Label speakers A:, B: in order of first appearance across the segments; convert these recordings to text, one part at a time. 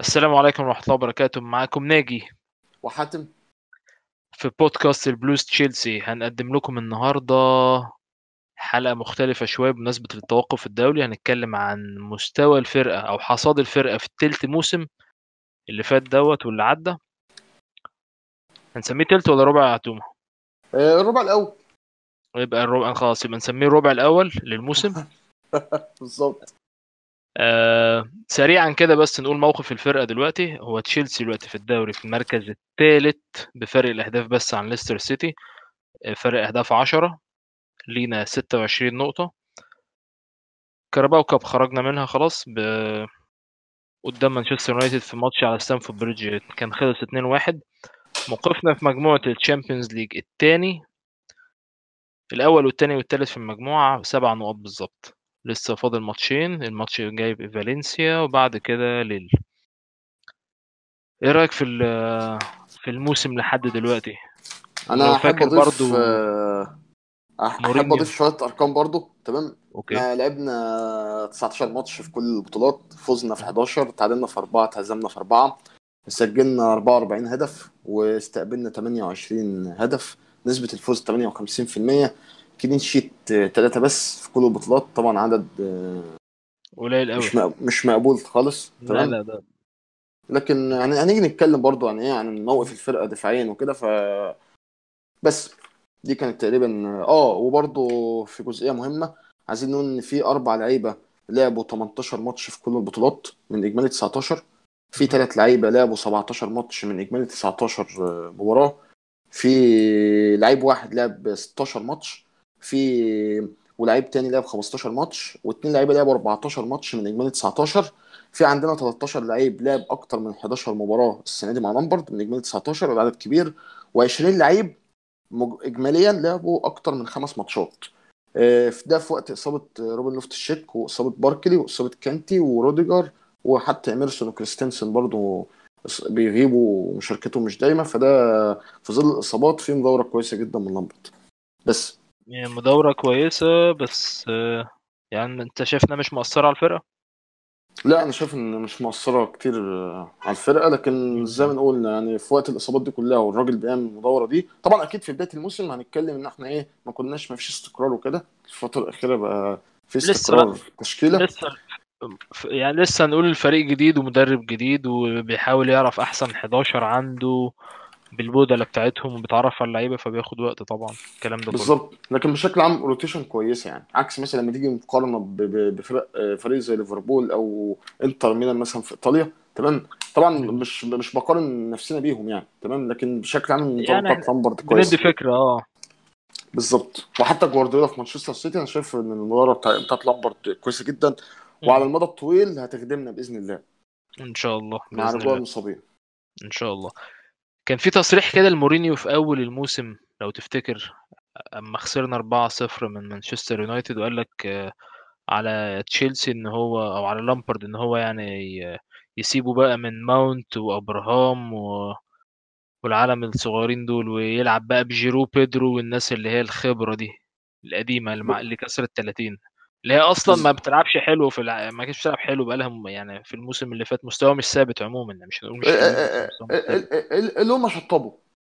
A: السلام عليكم ورحمة الله وبركاته معاكم ناجي
B: وحاتم
A: في بودكاست البلوز تشيلسي هنقدم لكم النهاردة حلقة مختلفة شوية بمناسبة التوقف الدولي هنتكلم عن مستوى الفرقة أو حصاد الفرقة في التلت موسم اللي فات دوت واللي عدى هنسميه تلت ولا ربع يا تومة؟
B: آه، الربع الاول
A: يبقى الربع خلاص يبقى نسميه الربع الأول للموسم
B: بالظبط
A: آه سريعا كده بس نقول موقف الفرقة دلوقتي هو تشيلسي دلوقتي في الدوري في المركز الثالث بفرق الأهداف بس عن ليستر سيتي آه، فرق أهداف 10 لينا 26 نقطة كاراباو كاب خرجنا منها خلاص ب... قدام مانشستر يونايتد في ماتش على ستانفورد بريدج كان خلص 2-1 موقفنا في مجموعة الشامبيونز ليج الثاني الأول والثاني والثالث في المجموعة سبع نقط بالظبط لسه فاضل ماتشين الماتش الجاي فالنسيا وبعد كده ليل ايه رأيك في ال- في الموسم لحد دلوقتي لو
B: انا احب
A: فاكر
B: اضيف
A: برضو
B: آه، احب
A: مورينيو.
B: اضيف شويه ارقام برضو تمام
A: اوكي
B: احنا لعبنا 19 ماتش في كل البطولات فزنا في 11 تعادلنا في 4 تهزمنا في 4 سجلنا 44 هدف واستقبلنا 28 هدف نسبة الفوز 58% كلين شيت 3 بس في كل البطولات طبعا عدد آه،
A: قليل قوي
B: مش مق- مش مقبول خالص
A: لا
B: تمام
A: لا ده
B: لكن يعني هنيجي نتكلم برضو عن ايه عن موقف الفرقه دفاعيا وكده ف بس دي كانت تقريبا اه وبرضو في جزئيه مهمه عايزين نقول ان في اربع لعيبه لعبوا 18 ماتش في كل البطولات من اجمالي 19 في ثلاث لعيبه لعبوا 17 ماتش من اجمالي 19 مباراه في لعيب واحد لعب 16 ماتش في ولعيب تاني لعب 15 ماتش واثنين لعيبه لعبوا 14 ماتش من اجمالي 19 في عندنا 13 لعيب لعب اكتر من 11 مباراه السنه دي مع لامبرد من اجمالي 19 والعدد كبير و20 لعيب مج- اجماليا لعبوا اكتر من خمس ماتشات آه، في ده في وقت اصابه روبن لوفت الشيك واصابه باركلي واصابه كانتي وروديجر وحتى ايميرسون وكريستنسن برضو إص- بيغيبوا ومشاركتهم مش دايمه فده في ظل الاصابات في مدوره كويسه جدا من لامبرد بس
A: يعني مدورة كويسة بس آه، يعني انت شايف انها مش مؤثرة على الفرقة
B: لا انا شايف ان مش مؤثره كتير آه، على الفرقه لكن زي ما نقول يعني في وقت الاصابات دي كلها والراجل بيعمل المدوره دي طبعا اكيد في بدايه الموسم هنتكلم ان احنا ايه ما كناش ما فيش استقرار وكده الفتره الاخيره بقى في
A: لسه
B: استقرار
A: بقى.
B: في التشكيله
A: لسه ف- يعني لسه نقول الفريق جديد ومدرب جديد وبيحاول يعرف احسن 11 عنده بالبودلة بتاعتهم وبيتعرف على اللعيبة فبياخد وقت طبعا الكلام ده كله
B: بالظبط لكن بشكل عام روتيشن كويسه يعني عكس مثلا لما تيجي مقارنه ب- ب- بفرق آه، فريق زي ليفربول او انتر ميلان مثلا في ايطاليا تمام طبعا مش مش بقارن نفسنا بيهم يعني تمام لكن بشكل عام النظام
A: يعني
B: بتاع
A: احنا
B: لامبرد كويس
A: بندي فكرة اه
B: بالظبط وحتى جوارديولا في مانشستر سيتي انا شايف ان المباراه بتاع بتاعت لامبرد كويسه جدا وعلى المدى الطويل هتخدمنا باذن الله
A: ان شاء الله
B: مع
A: بإذن
B: رجوع
A: الله
B: المصابين
A: ان شاء الله كان في تصريح كده لمورينيو في اول الموسم لو تفتكر اما خسرنا 4-0 من مانشستر يونايتد وقال لك آه، على تشيلسي ان هو او على لامبرد ان هو يعني ي- يسيبه بقى من ماونت وابراهام و... والعالم الصغيرين دول ويلعب بقى بجيرو بيدرو والناس اللي هي الخبرة دي القديمة اللي, مع... اللي كسرت 30 اللي هي اصلا ما
B: بز-
A: بتلعبش حلو في الع... ما كانتش بتلعب حلو بقى لها يعني في الموسم اللي فات مستوى مش ثابت عموما يعني مش هنقول مش
B: آه،
A: كبير بس
B: آه،
A: مستوى
B: آه،
A: مش ثابت
B: آه، آه، اللي هم شطبوا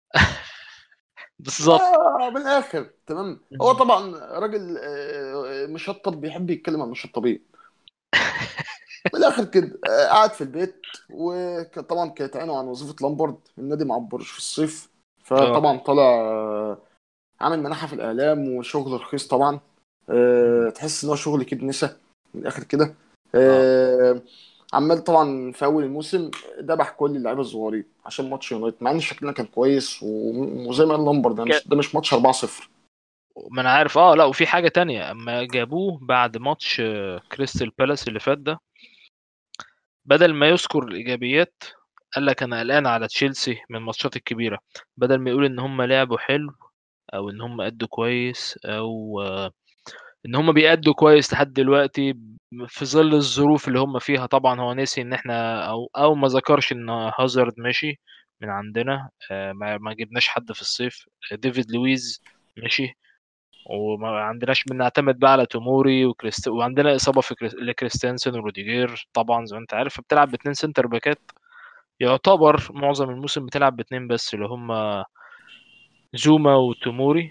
A: بالظبط
B: آه من الاخر تمام هو طبعا راجل آه، مشطب بيحب يتكلم عن المشطبين من الاخر كده آه، قاعد في البيت وطبعا كانت عينه عن وظيفه لامبرد النادي معبرش في الصيف فطبعا طلع آه، عامل منحه في الاعلام وشغل رخيص طبعا آه، تحس ان هو شغل كده نسا من الاخر كده آه، عمال طبعا في اول الموسم ذبح كل اللعيبه الصغيرين عشان ماتش يونايتد مع ان شكلنا كان كويس و- وزي ما قال لامبرد ده مش ده مش ماتش 4-0
A: ما انا عارف اه لا وفي حاجة تانية اما جابوه بعد ماتش آه، كريستال بالاس اللي فات ده بدل ما يذكر الايجابيات قال لك انا قلقان على تشيلسي من الماتشات الكبيرة بدل ما يقول ان هم لعبوا حلو او ان هم ادوا كويس او آه، ان هم بيأدوا كويس لحد دلوقتي في ظل الظروف اللي هم فيها طبعا هو نسي ان احنا او او ما ذكرش ان هازارد ماشي من عندنا آه، ما ما جبناش حد في الصيف آه، ديفيد لويز ماشي وما عندناش بنعتمد بقى على توموري وكريست وعندنا اصابه في كريس... لكريستنسن وروديجير طبعا زي ما انت عارف فبتلعب باتنين سنتر باكات يعتبر معظم الموسم بتلعب باتنين بس اللي هم زوما وتوموري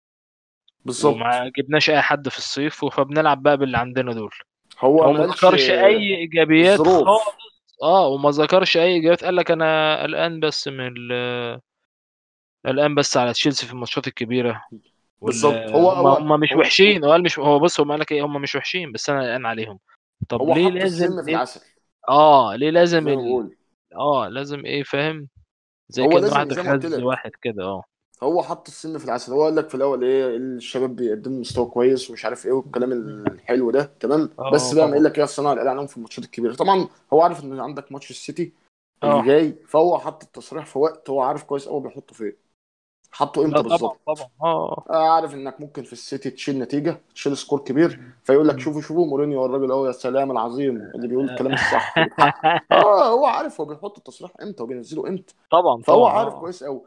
B: بالظبط
A: وما جبناش اي حد في الصيف فبنلعب بقى باللي عندنا دول
B: هو
A: هو
B: ما
A: ما
B: قالش
A: ذكرش اي ايجابيات
B: الظروف.
A: خالص اه وما ذكرش اي ايجابيات قال لك انا قلقان بس من ال- قلقان بس على تشيلسي في الماتشات الكبيره وال-
B: بالظبط. هو-
A: هم,
B: هو-
A: هم مش
B: هو-
A: وحشين هو قال مش هو بص هو قال لك ايه هم مش وحشين بس انا قلقان عليهم طب
B: هو
A: ليه
B: حط
A: لازم
B: السم في
A: ليه
B: العسل
A: اه ليه
B: زي
A: لازم
B: ما
A: ال...
B: بقول
A: اه لازم ايه فاهم زي
B: هو
A: كان
B: لازم
A: واحد
B: زي ما قلت
A: خز
B: لك.
A: واحد كده اه
B: هو حط السم في العسل هو قال لك في الاول ايه الشباب بيقدموا مستوى كويس ومش عارف ايه والكلام الحلو ده تمام
A: آه،
B: بس بقى ما
A: طبعا.
B: قال لك ايه الصناعه قال عنهم في الماتشات الكبيره طبعا هو عارف ان عندك ماتش السيتي اللي
A: اه
B: جاي فهو حط التصريح في وقت هو عارف كويس قوي بيحطه فين حطه
A: لا
B: امتى
A: طبعا
B: بالظبط
A: طبعا اه
B: آه، عارف انك ممكن في السيتي تشيل نتيجه تشيل سكور كبير فيقول لك شوفوا شوفوا مورينيو الراجل اهو يا سلام العظيم اللي بيقول الكلام الصح والحق. اه هو عارف هو بيحط التصريح امتى وبينزله امتى
A: طبعا
B: فهو
A: طبعا
B: عارف
A: آه.
B: كويس قوي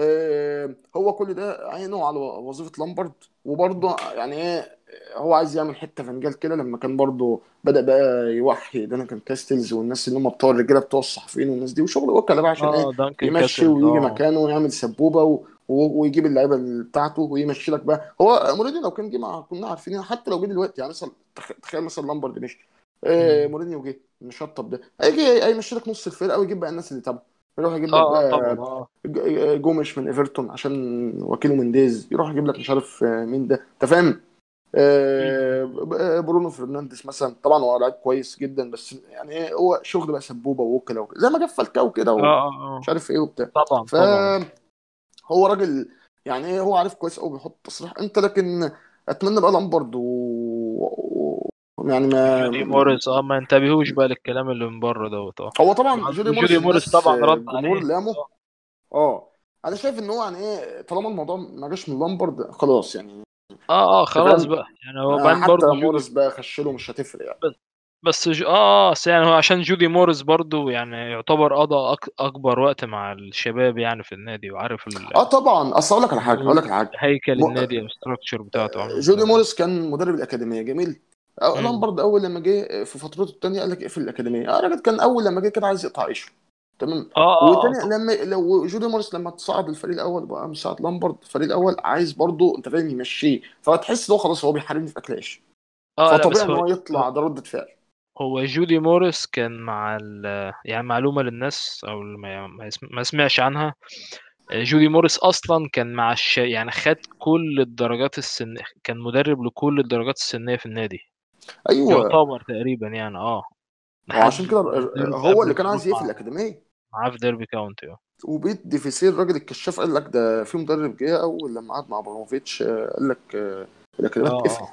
B: آه هو كل ده عينه على وظيفه لامبرد وبرضه يعني ايه هو عايز يعمل حته فنجال كده لما كان برضه بدا بقى يوحي ده انا كان كاستلز والناس اللي هم بتوع الرجاله بتوع الصحفيين والناس دي وشغل وكلاء بقى عشان ايه
A: اه دانكن
B: يمشي
A: كاسل
B: ويجي
A: اه
B: مكانه ويعمل سبوبه و... و... ويجيب اللعيبه بتاعته ويمشي لك بقى هو مورينيو لو كان جه مع كنا عارفين حتى لو جه دلوقتي يعني مثلا تخ- تخيل مثلا لامبرد مشي آه
A: مم.
B: مورينيو جه مشطب ده هيجي هيمشي لك نص الفرقه ويجيب بقى الناس اللي تابعه يروح يجيب لك
A: اه
B: بقى
A: اه طبعا اه
B: ج- جوميش من ايفرتون عشان وكيله منديز يروح يجيب لك مش عارف آه، مين ده انت فاهم آه، ب- برونو فرنانديز مثلا طبعا هو لعيب كويس جدا بس يعني ايه هو شغل بقى سبوبه ووكلاء وكده زي ما جاب فالكاو كده
A: اه
B: ومش
A: اه اه
B: عارف ايه وبتاع
A: طبعا
B: ف
A: طبعا
B: هو راجل يعني ايه هو عارف كويس قوي بيحط تصريح امتى لكن اتمنى بقى لامبرد و... و... يعني ما
A: جودي موريس اه ما انتبهوش بقى للكلام اللي من بره دوت اه
B: هو طبعا جودي موريس
A: جودي موريس
B: الناس
A: طبعا رد
B: الجمهور
A: عليه
B: لامه
A: آه.
B: اه انا شايف ان هو يعني ايه طالما الموضوع ما جاش من لامبرد خلاص يعني
A: اه اه خلاص
B: فاهم؟
A: بقى يعني هو
B: آه،
A: بعدين
B: حتى
A: برضه جودي
B: موريس بقى خشله مش هتفرق يعني
A: بس ج... اه أصل يعني هو عشان جودي موريس برضه يعني يعتبر قضى أك... اكبر وقت مع الشباب يعني في النادي وعارف ال...
B: اه طبعا اصل اقول لك على حاجه اقول لك على حاجه
A: هيكل
B: م...
A: النادي او الستراكشر بتاعته عامل
B: جودي
A: ازاي
B: موريس كان مدرب الاكاديميه جميل أو-
A: مم.
B: لامبرد اول لما جه في فترته الثانيه قال لك اقفل الاكاديميه اه الراجل كان اول لما جه كده عايز يقطع عيشه تمام
A: اه اه
B: وتاني
A: آه.
B: لما لو جودي موريس لما تصعد الفريق الاول بقى مساعد لامبرد الفريق الاول عايز برضه انت فاهم يمشيه فتحس ان هو خلاص هو بيحاربني في اكل عيش
A: اه لا بس
B: فطبيعي ان
A: هو
B: هو يطلع ده ردة فعل
A: هو جودي موريس كان مع ال... يعني معلومة للناس او اللي ما ما يسم- ما سمعش عنها جودي موريس اصلا كان مع الش... يعني خد كل الدرجات السن كان مدرب لكل الدرجات السنية في النادي
B: ايوه
A: يعتبر تقريبا يعني اه
B: وعشان
A: لحد
B: كده
A: ظروف
B: هو
A: قبل
B: اللي كان عايز
A: الظروف
B: يقفل
A: مع-
B: الاكاديميه
A: معاه في ديربي كاونتي اه
B: وبيدي في سير الراجل الكشاف قال لك ده في مدرب جه اول لما قعد مع ابراهيموفيتش آه، قال لك آه، الاكاديميه
A: اه
B: تقفل
A: اه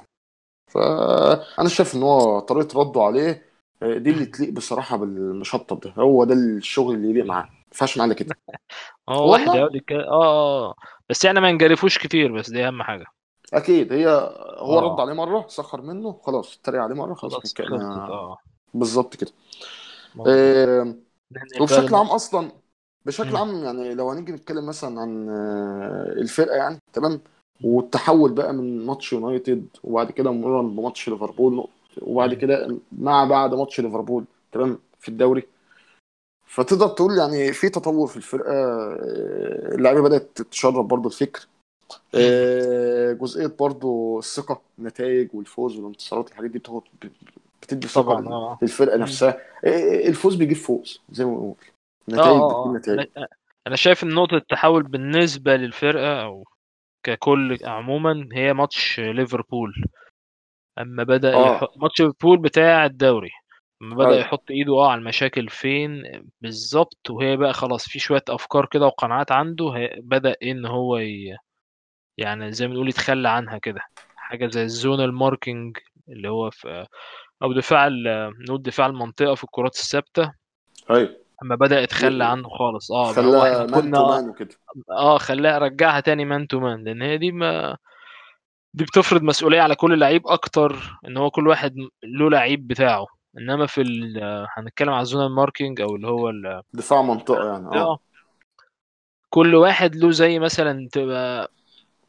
B: فانا شايف ان هو طريقه رده عليه آه، دي اللي تليق بصراحه بالمشطب ده هو ده الشغل اللي يليق معاه ما ينفعش معاه إلا كده
A: هو واحد
B: والله
A: يقعد يتكلم اه اه بس يعني ما نجرفوش كتير بس دي اهم حاجة
B: اكيد هي هو رد
A: اه
B: عليه مره سخر منه خلاص اتريق عليه مره خلاص
A: خلاص
B: كان
A: خلصت
B: كان
A: اه
B: بالظبط كده
A: مظبوط
B: آه،
A: ننقل بقى
B: وبشكل عام
A: للنقطة
B: اصلا بشكل
A: مم.
B: عام يعني لو هنيجي نتكلم مثلا عن آه، الفرقه يعني تمام والتحول بقى من ماتش يونايتد وبعد كده مرورا بماتش ليفربول وبعد
A: مم.
B: كده مع بعد ماتش ليفربول تمام في الدوري فتقدر تقول يعني في تطور في الفرقه آه، اللعيبه بدات تتشرب برضو الفكر
A: مم.
B: آه، جزئيه برضو الثقه النتائج والفوز والانتصارات الحاجات دي بتاخد بتدي ثقه
A: طبعا
B: لل-
A: اه
B: للفرقه
A: مم.
B: نفسها آه، الفوز بيجيب فوز زي ما بنقول
A: اه
B: نتائج
A: اه
B: بتجيب
A: اه
B: نتائج
A: انا انا شايف ان نقطة التحول بالنسبة للفرقة او ككل عموما هي ماتش ليفربول اما بدأ
B: اه
A: يحط ماتش ليفربول بتاع الدوري اما بدأ
B: ايوه
A: يحط ايده اه على المشاكل فين بالظبط وهي بقى خلاص في شوية افكار كده وقناعات عنده هي- بدأ ان هو ي... يعني زي ما نقول يتخلى عنها كده حاجة زي الزونال ماركينج اللي هو في او دفاع ال- نقول دفاع المنطقة في الكرات الثابتة
B: ايوه
A: اما بدأ يتخلى
B: ي-
A: عنه خالص اه بقى هو احنا
B: خلى مان تو
A: كنا
B: مان وكده
A: اه خلاها رجعها تاني مان تو مان لان هي دي ما دي بتفرض مسؤولية على كل لعيب اكتر ان هو كل واحد له لعيب بتاعه انما في ال هنتكلم على الزونال ماركينج او اللي هو ال
B: دفاع منطقه يعني اه
A: اه كل واحد له زي مثلا تبقى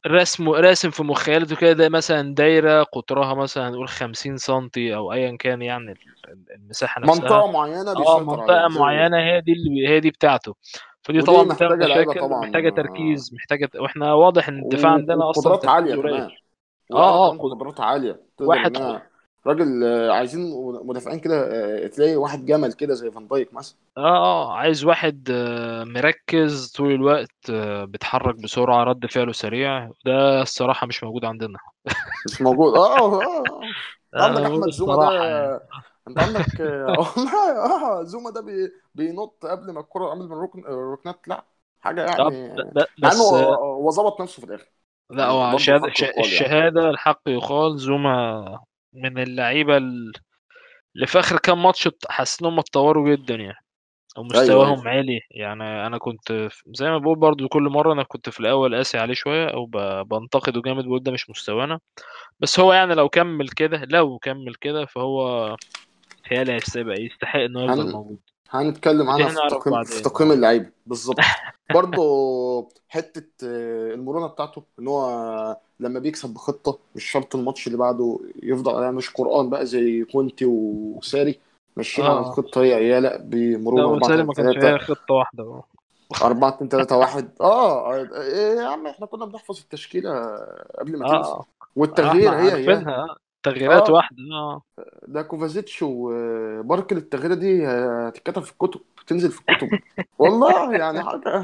A: رسم راسم في مخيلته كده ده مثلا دايره قطرها مثلا نقول 50 سنتي او ايا كان يعني ال- ال- المساحه نفسها
B: منطقه معينه
A: اه
B: بيسيطر
A: منطقه
B: عليها زي
A: معينه هي دي اللي هي دي بتاعته فدي
B: ودي
A: طبعا بتعمل
B: محتاجه لعيبه
A: مشاكل
B: طبعا
A: محتاجه تركيز محتاجه واحنا واضح ان الدفاع
B: و-
A: عندنا اصلا
B: وقدرات
A: تركيزه
B: عاليه
A: قليل
B: كمان ولاعيبه
A: اه اه
B: كمان
A: قد-
B: بقدرات عاليه تقدر
A: واحد خ-
B: انها راجل آه، عايزين مدافعين كده آه، تلاقي واحد جمل كده زي فان دايك مثلا
A: اه اه عايز واحد آه، مركز طول الوقت آه، بيتحرك بسرعه رد فعله سريع ده الصراحه مش موجود عندنا
B: مش موجود اه اه آه. انت عندك
A: انا بقول
B: احمد زوما ده
A: الصراحه يعني
B: انت عندك آه، والله اه زوما ده بي... بينط قبل ما الكرة قبل ما الركن الركنات لا حاجة
A: طب
B: يعني
A: ب- ب-
B: مع انه
A: بس آه،
B: هو ظبط نفسه في الاخر
A: لا
B: يعني
A: هو
B: برضه
A: شهادة
B: الحق
A: ش-
B: يقال يعني
A: الشهادة الحق يقال زوما من اللعيبة ال- اللي في آخر كام ماتش ات- حاسس إنهم اتطوروا جدا يعني أو
B: ايوه ايوه
A: مستواهم عالي يعني أنا كنت في- زي ما بقول برضو كل مرة أنا كنت في الأول قاسي عليه شوية أو ب- بنتقده جامد بقول ده مش مستوانا بس هو يعني لو كمل كده لو كمل كده فهو متهيألي هيبقى يستحق إنه يفضل
B: هن...
A: موجود
B: هنتكلم
A: ودي
B: عنها في
A: هنعرف
B: تقييم في
A: بعدين
B: تقييم
A: اه
B: اللعيبه بالظبط برضه حته آه، المرونه بتاعته ان هو لما بيكسب بخطه مش شرط الماتش اللي بعده يفضل عليها مش قران بقى زي كونتي وساري ماشيين على
A: اه
B: الخطه هي هي لا
A: لا
B: بمرونه 4
A: وسالم
B: 3
A: ما كانش
B: 3
A: هي خطة واحدة اه
B: 4 2 3 1 اه إيه يا عم احنا كنا بنحفظ التشكيله قبل ما تنزل
A: اه آه،
B: والتغيير
A: احنا
B: هي هي
A: عارفينها آه. تغييرات
B: اه
A: واحدة اه
B: ده كوفازيتش وباركل التغييره دي هتتكتب في الكتب تنزل في الكتب والله يعني حاجه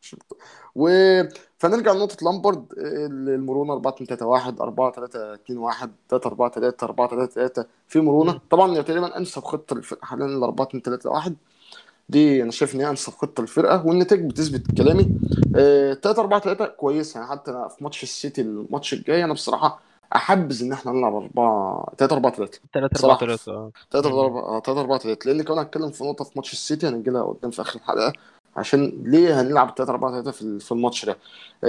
B: و فنرجع لنقطة لامبرد المرونة 4 2 3 1 4 3 2 1 3 4 3 4 3 3 في مرونة
A: مم.
B: طبعا هي تقريبا انسب خطة للفرقة حاليا ال 4 2 3 1 دي انا شايف ان هي انسب خطة للفرقة والنتائج بتثبت كلامي 3 4 3 كويس يعني حتى أنا في ماتش السيتي الماتش الجاي انا بصراحة احبذ ان احنا نلعب 4 3 4 3
A: 3 4
B: بصراحة
A: 3 اه
B: 3
A: مم.
B: 4 3 4 3 لان كمان هتكلم في نقطه في ماتش السيتي هنجي لها قدام في اخر الحلقه عشان ليه هنلعب 3 4 3 في ال- في الماتش ده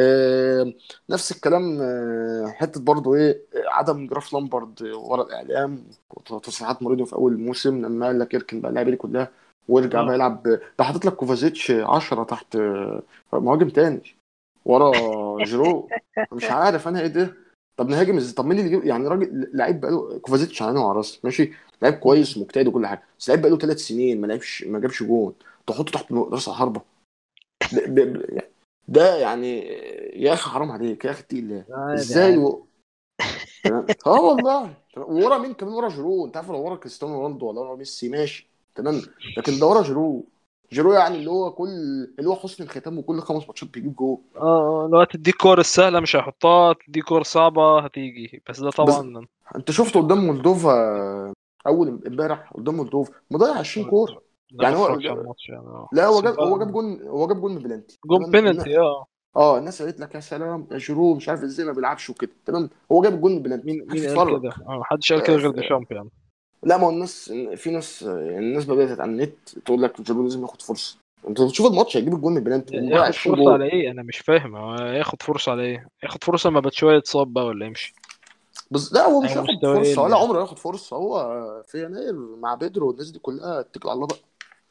B: آه نفس الكلام آه حته برضو ايه عدم جراف لامبرد ورا الاعلام وتصريحات مورينيو في اول الموسم لما قال لك اركن بقى اللعيبه دي كلها وارجع بقى
A: اه
B: يلعب ده حاطط لك كوفازيتش 10 تحت آه، مهاجم تاني ورا جيرو مش عارف انا ايه ده طب نهاجم ازاي طب مين اللي يجيب يعني راجل لعيب بقاله كوفازيتش على عيني وعلى راسي ماشي لعيب كويس ومجتهد وكل حاجه بس لعيب بقاله ثلاث سنين ما لعبش ما جابش جون تحطه تحت راس الحربه ب... ب... ب... ده يعني يا اخي حرام عليك يا اخي اتقي الله
A: عادي
B: ازاي
A: عادي
B: و... تمام اه والله تمام. وورا مين كمان ورا جيرو انت عارف لو ورا كريستيانو رونالدو ولا ورا ميسي ماشي تمام لكن ده ورا جيرو جيرو يعني اللي هو كل اللي هو حسن الختام وكل خمس ماتشات بيجيب جول
A: اه اه لو تديك كور السهلة مش هيحطها تديك كور صعبة هتيجي بس ده
B: بس
A: طبعا
B: انت شفته قدام مولدوفا اول امبارح قدام مولدوفا مضيع 20 كوره
A: ده ما
B: يعني هو
A: اتفرجش على الماتش يعني اه
B: لا هو
A: بس
B: جاب هو
A: بقى
B: جاب جون هو جاب جون من بلانتي
A: جون
B: تمام
A: بينالتي
B: الن-
A: اه
B: اه الناس قالت لك يا سلام يا جيرو مش عارف ازاي ما بيلعبش وكده تمام هو جاب الجون من بلانتي
A: مين
B: محدش
A: مين قال
B: يتفرج
A: كده؟ اه محدش قال كده
B: آه،
A: غير
B: ف-
A: ديشامب يعني
B: لا ما هو الناس في ناس الناس بدات على النت تقول لك جيرو لازم ياخد فرصه انت بتشوف الماتش هيجيب الجون من بلانتي ومضيع
A: ياخد
B: 20
A: فرصة
B: جول
A: على ايه؟ انا مش فاهم هو ياخد فرصة على ايه؟ ياخد فرصة ما باتشوية يتصاب بقى ولا يمشي
B: بس لا هو مش
A: او
B: هياخد
A: مستواه
B: فرصه
A: يقل
B: ولا
A: يعني
B: عمره هياخد فرصه هو في يناير مع بيدرو والناس دي كلها اتكل على الله بقى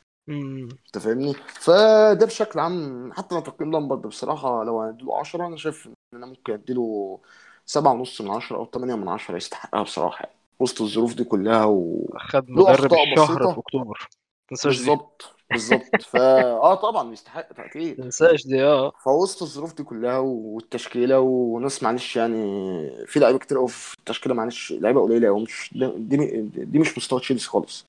A: امم
B: انت فاهمني فده بشكل عام حتى لو تقييم لامبرد بصراحه لو هديله 10 انا شايف ان انا ممكن اديله سبعة ونص من عشرة او ثمانية من عشرة يستحقها بصراحه يعني وسط الظروف دي كلها وله
A: خد مدرب
B: اخطاء
A: الشهر في
B: بسيطه
A: اكتوبر تنساش دي
B: بالظبط بالظبط فا اه طبعا يستحق اكيد
A: تنساش دي اه
B: فوسط الظروف دي كلها والتشكيله وناس معلش يعني في لعيبه كتير قوي في التشكيله معلش لعيبه قليله قوي مش ده- دي دي مش مستوى تشيلسي خالص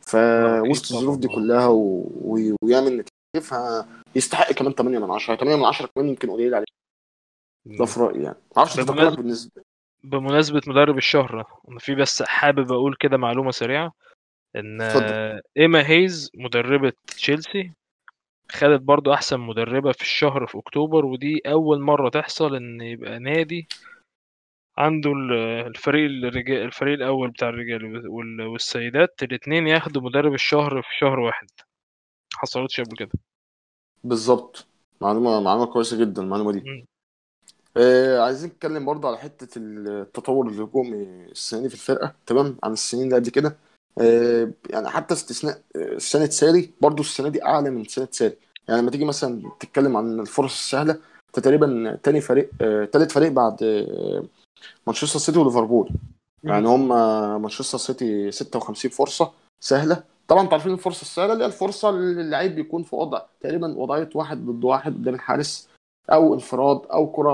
A: اه اكيد
B: فوسط الظروف
A: طبعا
B: دي
A: اه
B: كلها و... و... ويعمل نتيجه فيستحق كمان 8 من 10 8 من 10 كمان يمكن قليل عليه ده
A: مم.
B: في رايي يعني معرفش انت تقييمك
A: بمناسبة
B: بالنسبه
A: بمناسبة مدرب الشهر أنا في بس حابب أقول كده معلومة سريعة إن
B: اتفضل
A: آه، إيما هيز مدربة تشيلسي خدت برضو أحسن مدربة في الشهر في أكتوبر ودي أول مرة تحصل إن يبقى نادي عنده ال- الفريق الرجال الفريق الأول بتاع الرجال وال- والسيدات الاتنين ياخدوا مدرب الشهر في شهر واحد حصلتش قبل كده
B: بالظبط معلومه معلومه كويسه جدا المعلومه دي
A: مم.
B: آه عايزين نتكلم برضه على حته التطور الهجومي السنه دي في الفرقه تمام عن السنين اللي قبل كده آه يعني حتى استثناء آه، سنه ساري برضه السنه دي اعلى من سنه ساري يعني لما تيجي مثلا تتكلم عن الفرص السهله انت تقريبا تاني فريق آه، تالت فريق بعد آه، مانشستر سيتي وليفربول يعني هم مانشستر سيتي 56 فرصه سهله طبعا انتوا عارفين الفرصه السهله اللي هي الفرصه اللي اللعيب بيكون في وضع تقريبا وضعيه واحد ضد واحد قدام الحارس او انفراد او كره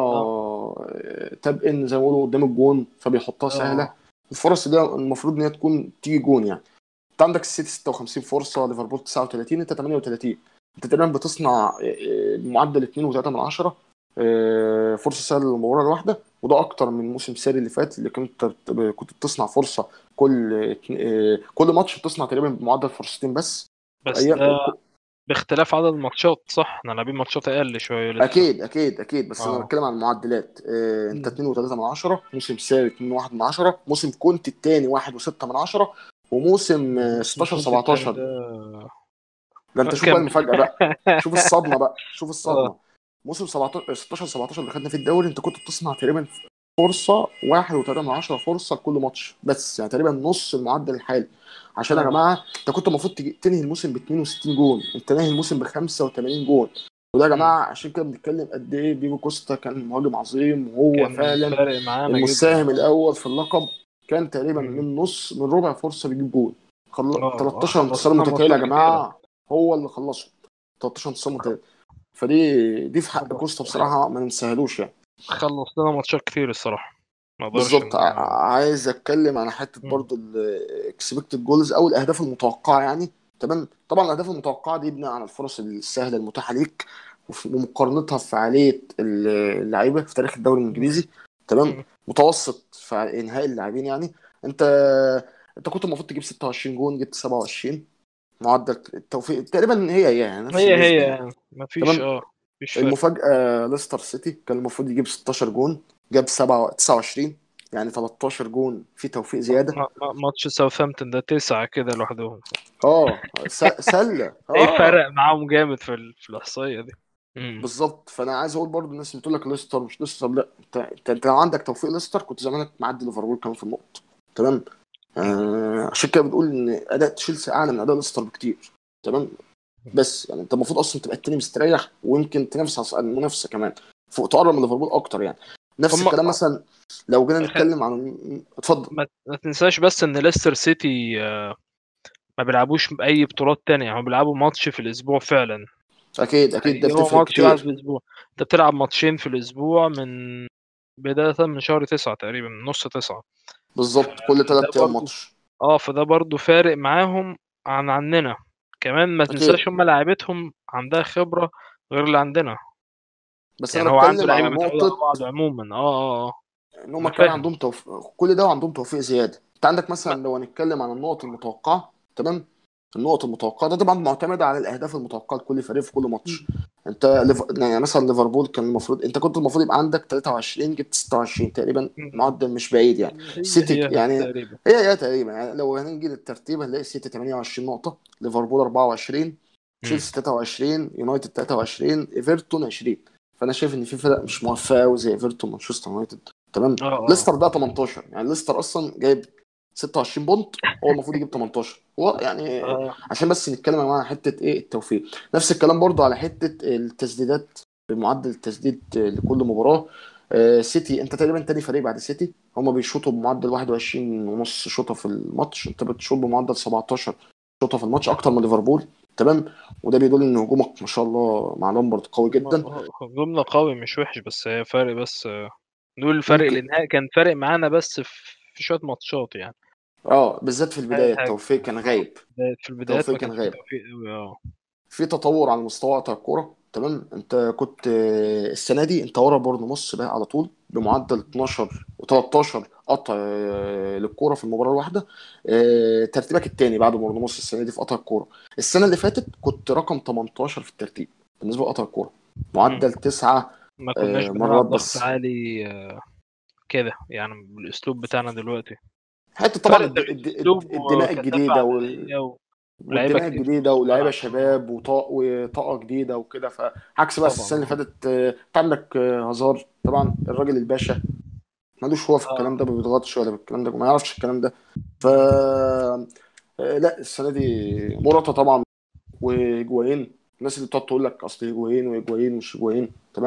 B: آه، تاب ان زي ما بيقولوا قدام الجون فبيحطها
A: آه.
B: سهله الفرص دي المفروض ان هي تكون تيجي جون يعني انت عندك السيتي 56 فرصه ليفربول 39 انت 38 انت تقريبا بتصنع آه، آه، معدل 2.3 من 10 آه، فرصه سهله للمباراه الواحده وده اكتر من الموسم الساري اللي فات اللي كنت كنت بتصنع فرصه كل آه، كل ماتش بتصنع تقريبا بمعدل فرصتين بس
A: بس
B: ايام
A: ده باختلاف عدد الماتشات صح احنا لاعبين ماتشات اقل شويه لسه
B: اكيد اكيد اكيد بس انا
A: اه
B: بتكلم عن المعدلات آه، انت
A: مم.
B: 2.3 من 10 موسم ساري 2.1 من 10 موسم كونت الثاني 1.6 من 10 وموسم آه، 16
A: موسم التاني
B: 17
A: ده
B: ده انت شوف بقى
A: كمل
B: المفاجاه بقى شوف الصدمه بقى شوف
A: اه
B: الصدمه موسم 17 16 17 اللي خدنا فيه الدوري انت كنت بتصنع تقريبا فرصه 1.3 من 10 فرصه لكل ماتش بس يعني تقريبا نص المعدل الحالي عشان يا
A: اه
B: جماعه انت كنت المفروض تجي- تنهي الموسم ب 62 جون انت ناهي الموسم ب 85 جون وده يا
A: مم.
B: جماعه عشان كده بنتكلم قد ايه ديجو كوستا كان مهاجم عظيم وهو
A: كان
B: فعلا
A: فارق معانا جدا
B: المساهم الاول في اللقب كان تقريبا
A: مم.
B: من نص من ربع فرصه بيجيب جول خل...
A: اه
B: 13 انتصار
A: خلصنا
B: متتالي يا
A: ماتشات كتيره
B: جماعه هو اللي خلصهم 13 انتصار متتالي فدي دي في حق
A: خلص
B: كوستا بصراحه ما ننساهالوش يعني
A: خلص لنا ماتشات كتير الصراحه ما اقدرش
B: بالظبط
A: ان
B: ع- عايز اتكلم عن حته
A: مم.
B: برضو الاكسبكتد جولز او الاهداف المتوقعه يعني تمام طبعا الاهداف المتوقعه دي بناء على الفرص السهله المتاحه ليك وف- ومقارنتها في فعاليه اللعيبه في تاريخ الدوري
A: مم.
B: الانجليزي تمام
A: مم.
B: متوسط في انهاء اللاعبين يعني انت انت كنت المفروض تجيب 26 جون جبت 27 معدل التوفيق تقريبا هي هي يعني نفس
A: هي هي
B: النسبه يعني
A: يعني ما فيش
B: تمام
A: اه مفيش فرق
B: المفاجأة ليستر سيتي كان المفروض يجيب 16 جون جاب 7 29 يعني 13 جون في توفيق زيادة
A: ما- ما- ماتش ساوثهامبتون ده تسعة كده لوحدهم
B: اه س- سلة
A: ايه
B: اه
A: فرق معاهم جامد في ال- في الاحصائيه دي مم.
B: بالظبط فانا عايز اقول برضو الناس اللي بتقول لك ليستر مش ليستر لا انت انت انت لو عندك توفيق ليستر كنت زمانك معدي ليفربول كمان في النقط تمام آه عشان كده بتقول ان اداء تشيلسي اعلى من اداء ليستر بكتير تمام بس يعني انت المفروض اصلا تبقى التاني مستريح ويمكن تنافس على المنافسه كمان فوق تقرب من ليفربول اكتر يعني نفس
A: هم
B: الكلام مثلا لو جينا نتكلم عن اتفضل
A: ما ما تنساش بس ان ليستر سيتي آه، ما بيلعبوش باي بطولات تانية هم بيلعبوا ماتش في الاسبوع فعلا
B: اكيد اكيد ده
A: يعني هو
B: بتفرق
A: ماتش واحد في
B: كتير
A: الاسبوع انت بتلعب ماتشين في الاسبوع من بداية من شهر تسعة تقريبا من نص تسعة
B: بالظبط كل
A: ده
B: ثلاث ايام
A: برضو
B: ماتش
A: اه فده برضو فارق معاهم عن عننا كمان ما تنساش
B: اكيد
A: هم لعيبتهم عندها خبرة غير اللي عندنا
B: بس
A: يعني
B: انا
A: هو عنده
B: بتكلم
A: لعيبة
B: على
A: متعودة على
B: نقطه
A: بعض عموما اه اه اه
B: ان هم
A: انا
B: كمان
A: فاهم
B: عندهم توفيق كل ده وعندهم توفيق زياده انت عندك
A: ما-
B: مثلا لو هنتكلم عن النقط المتوقعه تمام النقط المتوقعه ده طبعا معتمده على الاهداف المتوقعه لكل فريق في كل ماتش انت ليف... يعني مثلا ليفربول كان المفروض انت كنت المفروض يبقى عندك 23 جبت 26 تقريبا معدل مش بعيد يعني
A: هي
B: السيتي
A: هي
B: يعني
A: تقريبا
B: هي هي تقريبا يعني لو هنيجي للترتيب هنلاقي السيتي 28 نقطه ليفربول 24
A: مم.
B: تشيلسي 23 يونايتد 23 ايفرتون 20 فانا شايف ان في فرق مش موفقه قوي زي ايفرتون مانشستر يونايتد تمام
A: اه اه
B: ليستر ده 18 يعني ليستر اصلا جايب 26 بونت هو المفروض يجيب 18 هو يعني
A: اه
B: عشان بس نتكلم يا جماعه حته ايه التوفيق نفس الكلام برضو على حته التسديدات بمعدل التسديد لكل مباراه آه، سيتي انت تقريبا تاني فريق بعد سيتي هما بيشوطوا بمعدل 21 ونص شوطه في الماتش انت بتشوط بمعدل 17 شوطه في الماتش اكتر من ليفربول تمام وده بيدل ان هجومك ما شاء الله مع لامبرد قوي جدا
A: ما- هجومنا قوي مش وحش بس هي فرق بس آه، نقول فرق
B: ممكن
A: الانهاء كان فارق معانا بس في في شوية ماتشات يعني
B: اه بالذات في البدايه
A: حاجة
B: التوفيق كان غايب
A: في البدايات
B: التوفيق
A: ما
B: كان
A: كانش فيه
B: غايب
A: توفيق قوي اه
B: في تطور على مستوى قطع الكوره تمام انت كنت آه، السنه دي انت ورا بورنموث بقى على طول بمعدل 12 و13 قطع آه، للكوره في المباراه الواحده آه، ترتيبك الثاني بعد بورنموث السنه دي في قطع الكوره السنه اللي فاتت كنت رقم 18 في الترتيب بالنسبه لقطع الكوره معدل تسعة
A: ما كناش
B: آه،
A: بنلعب
B: مرات
A: ضغط
B: بس
A: عالي آه، كده يعني بالاسلوب بتاعنا دلوقتي
B: حتى طبعا
A: فرق
B: الد- الد-
A: اسلوب
B: الد- الدماء
A: وكثافة
B: الجديده وال...
A: عددية و- ولاعيبة
B: والدماء
A: كتير في
B: الجديده
A: نص
B: ولاعيبه
A: الملعب
B: شباب وطاقه وطاقه جديده وكده فعكس بقى
A: طبعا
B: السنه اللي
A: اه
B: فاتت آه، انت عندك آه، هازار طبعا الراجل الباشا مالوش هو في الكلام ده ما بيضغطش ولا بالكلام ده ما يعرفش الكلام ده ف آه، لا السنه دي مرata طبعا وهيجوين الناس اللي بتقعد تقول لك اصل هيجوين وهيجوين مش هيجوين تمام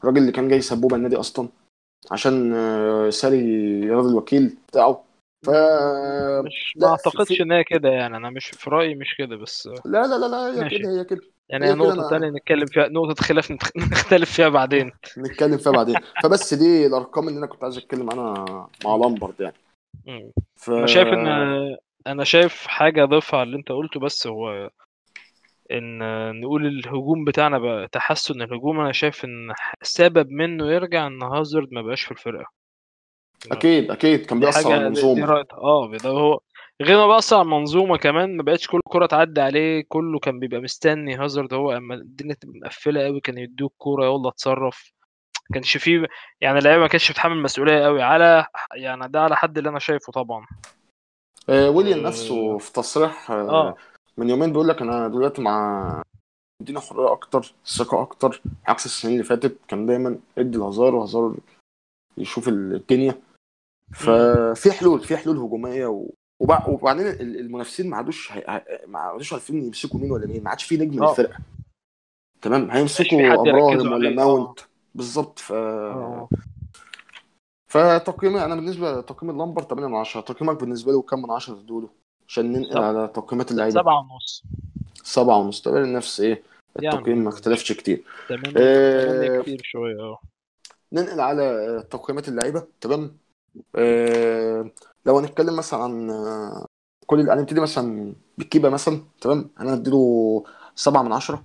B: الراجل اللي كان جاي سبوبه النادي اصلا عشان آه، ساري يرضي الوكيل بتاعه ف
A: مش
B: لا،
A: ما اعتقدش
B: في-
A: ان هي كده يعني انا مش في رايي مش كده بس
B: لا لا لا لا هي
A: ماشي.
B: كده هي كده
A: يعني
B: هي
A: هي
B: كده
A: نقطه
B: أنا-
A: تانية نتكلم فيها نقطه خلاف نتخ- نختلف فيها بعدين
B: نتكلم فيها بعدين فبس دي الارقام اللي انا كنت عايز اتكلم عنها مع لامبرد يعني
A: مم.
B: ف...
A: انا شايف ان انا شايف حاجه اضيفها على اللي انت قلته بس هو ان نقول الهجوم بتاعنا بقى تحسن الهجوم انا شايف ان سبب منه يرجع ان هازارد ما بقاش في الفرقه
B: اكيد اكيد كان
A: دي
B: بيأثر على
A: حاجه دي
B: المنظومه
A: رأيت اه ده هو غير ما بيأثر على المنظومه كمان ما بقتش كل كره تعدي عليه كله كان بيبقى مستني هازارد هو اما الدنيا تبقى مقفله قوي كان يدوك كوره يلا اتصرف ما كانش فيه يعني اللعيبه ما كانتش بتحمل مسؤوليه قوي على يعني ده على حد اللي انا شايفه طبعا
B: آه ويليام
A: آه.
B: نفسه في تصريح آه
A: اه
B: من يومين بيقول لك انا دلوقتي مع ادينا حريه اكتر ثقه اكتر عكس السنين اللي فاتت كان دايما ادي الهزار وهزار يشوف الدنيا ففي حلول في حلول هجوميه و... وبع- وبعدين ال- المنافسين ما عادوش هي- هي- ما عادوش عارفين يمسكوا مين ولا مين ما عادش في نجم
A: آه.
B: للفرقه تمام
A: مبقاش في
B: هيمسكوا
A: حد يركزوا
B: ابراهيم ولا
A: عليه.
B: ماونت بالظبط ف
A: اه
B: فتقييمي انا بالنسبه لتقييم اللمبر 8 من 10 تقييمك بالنسبه له كام من 10 تدوله عشان ننقل
A: سبعة.
B: على تقييمات اللعيبه
A: سبعة ونص
B: سبعة ونص تقريبا نفس ايه
A: يعني
B: التقييم ما اختلفش كتير
A: تمانية
B: آه.
A: تمانية كتير شوية اه
B: ننقل على آه، تقييمات اللعيبه تمام آه لو هنتكلم مثلا عن آه، كل اللي هنبتدي مثلا بالكيبه مثلا تمام انا هديله سبعة من عشرة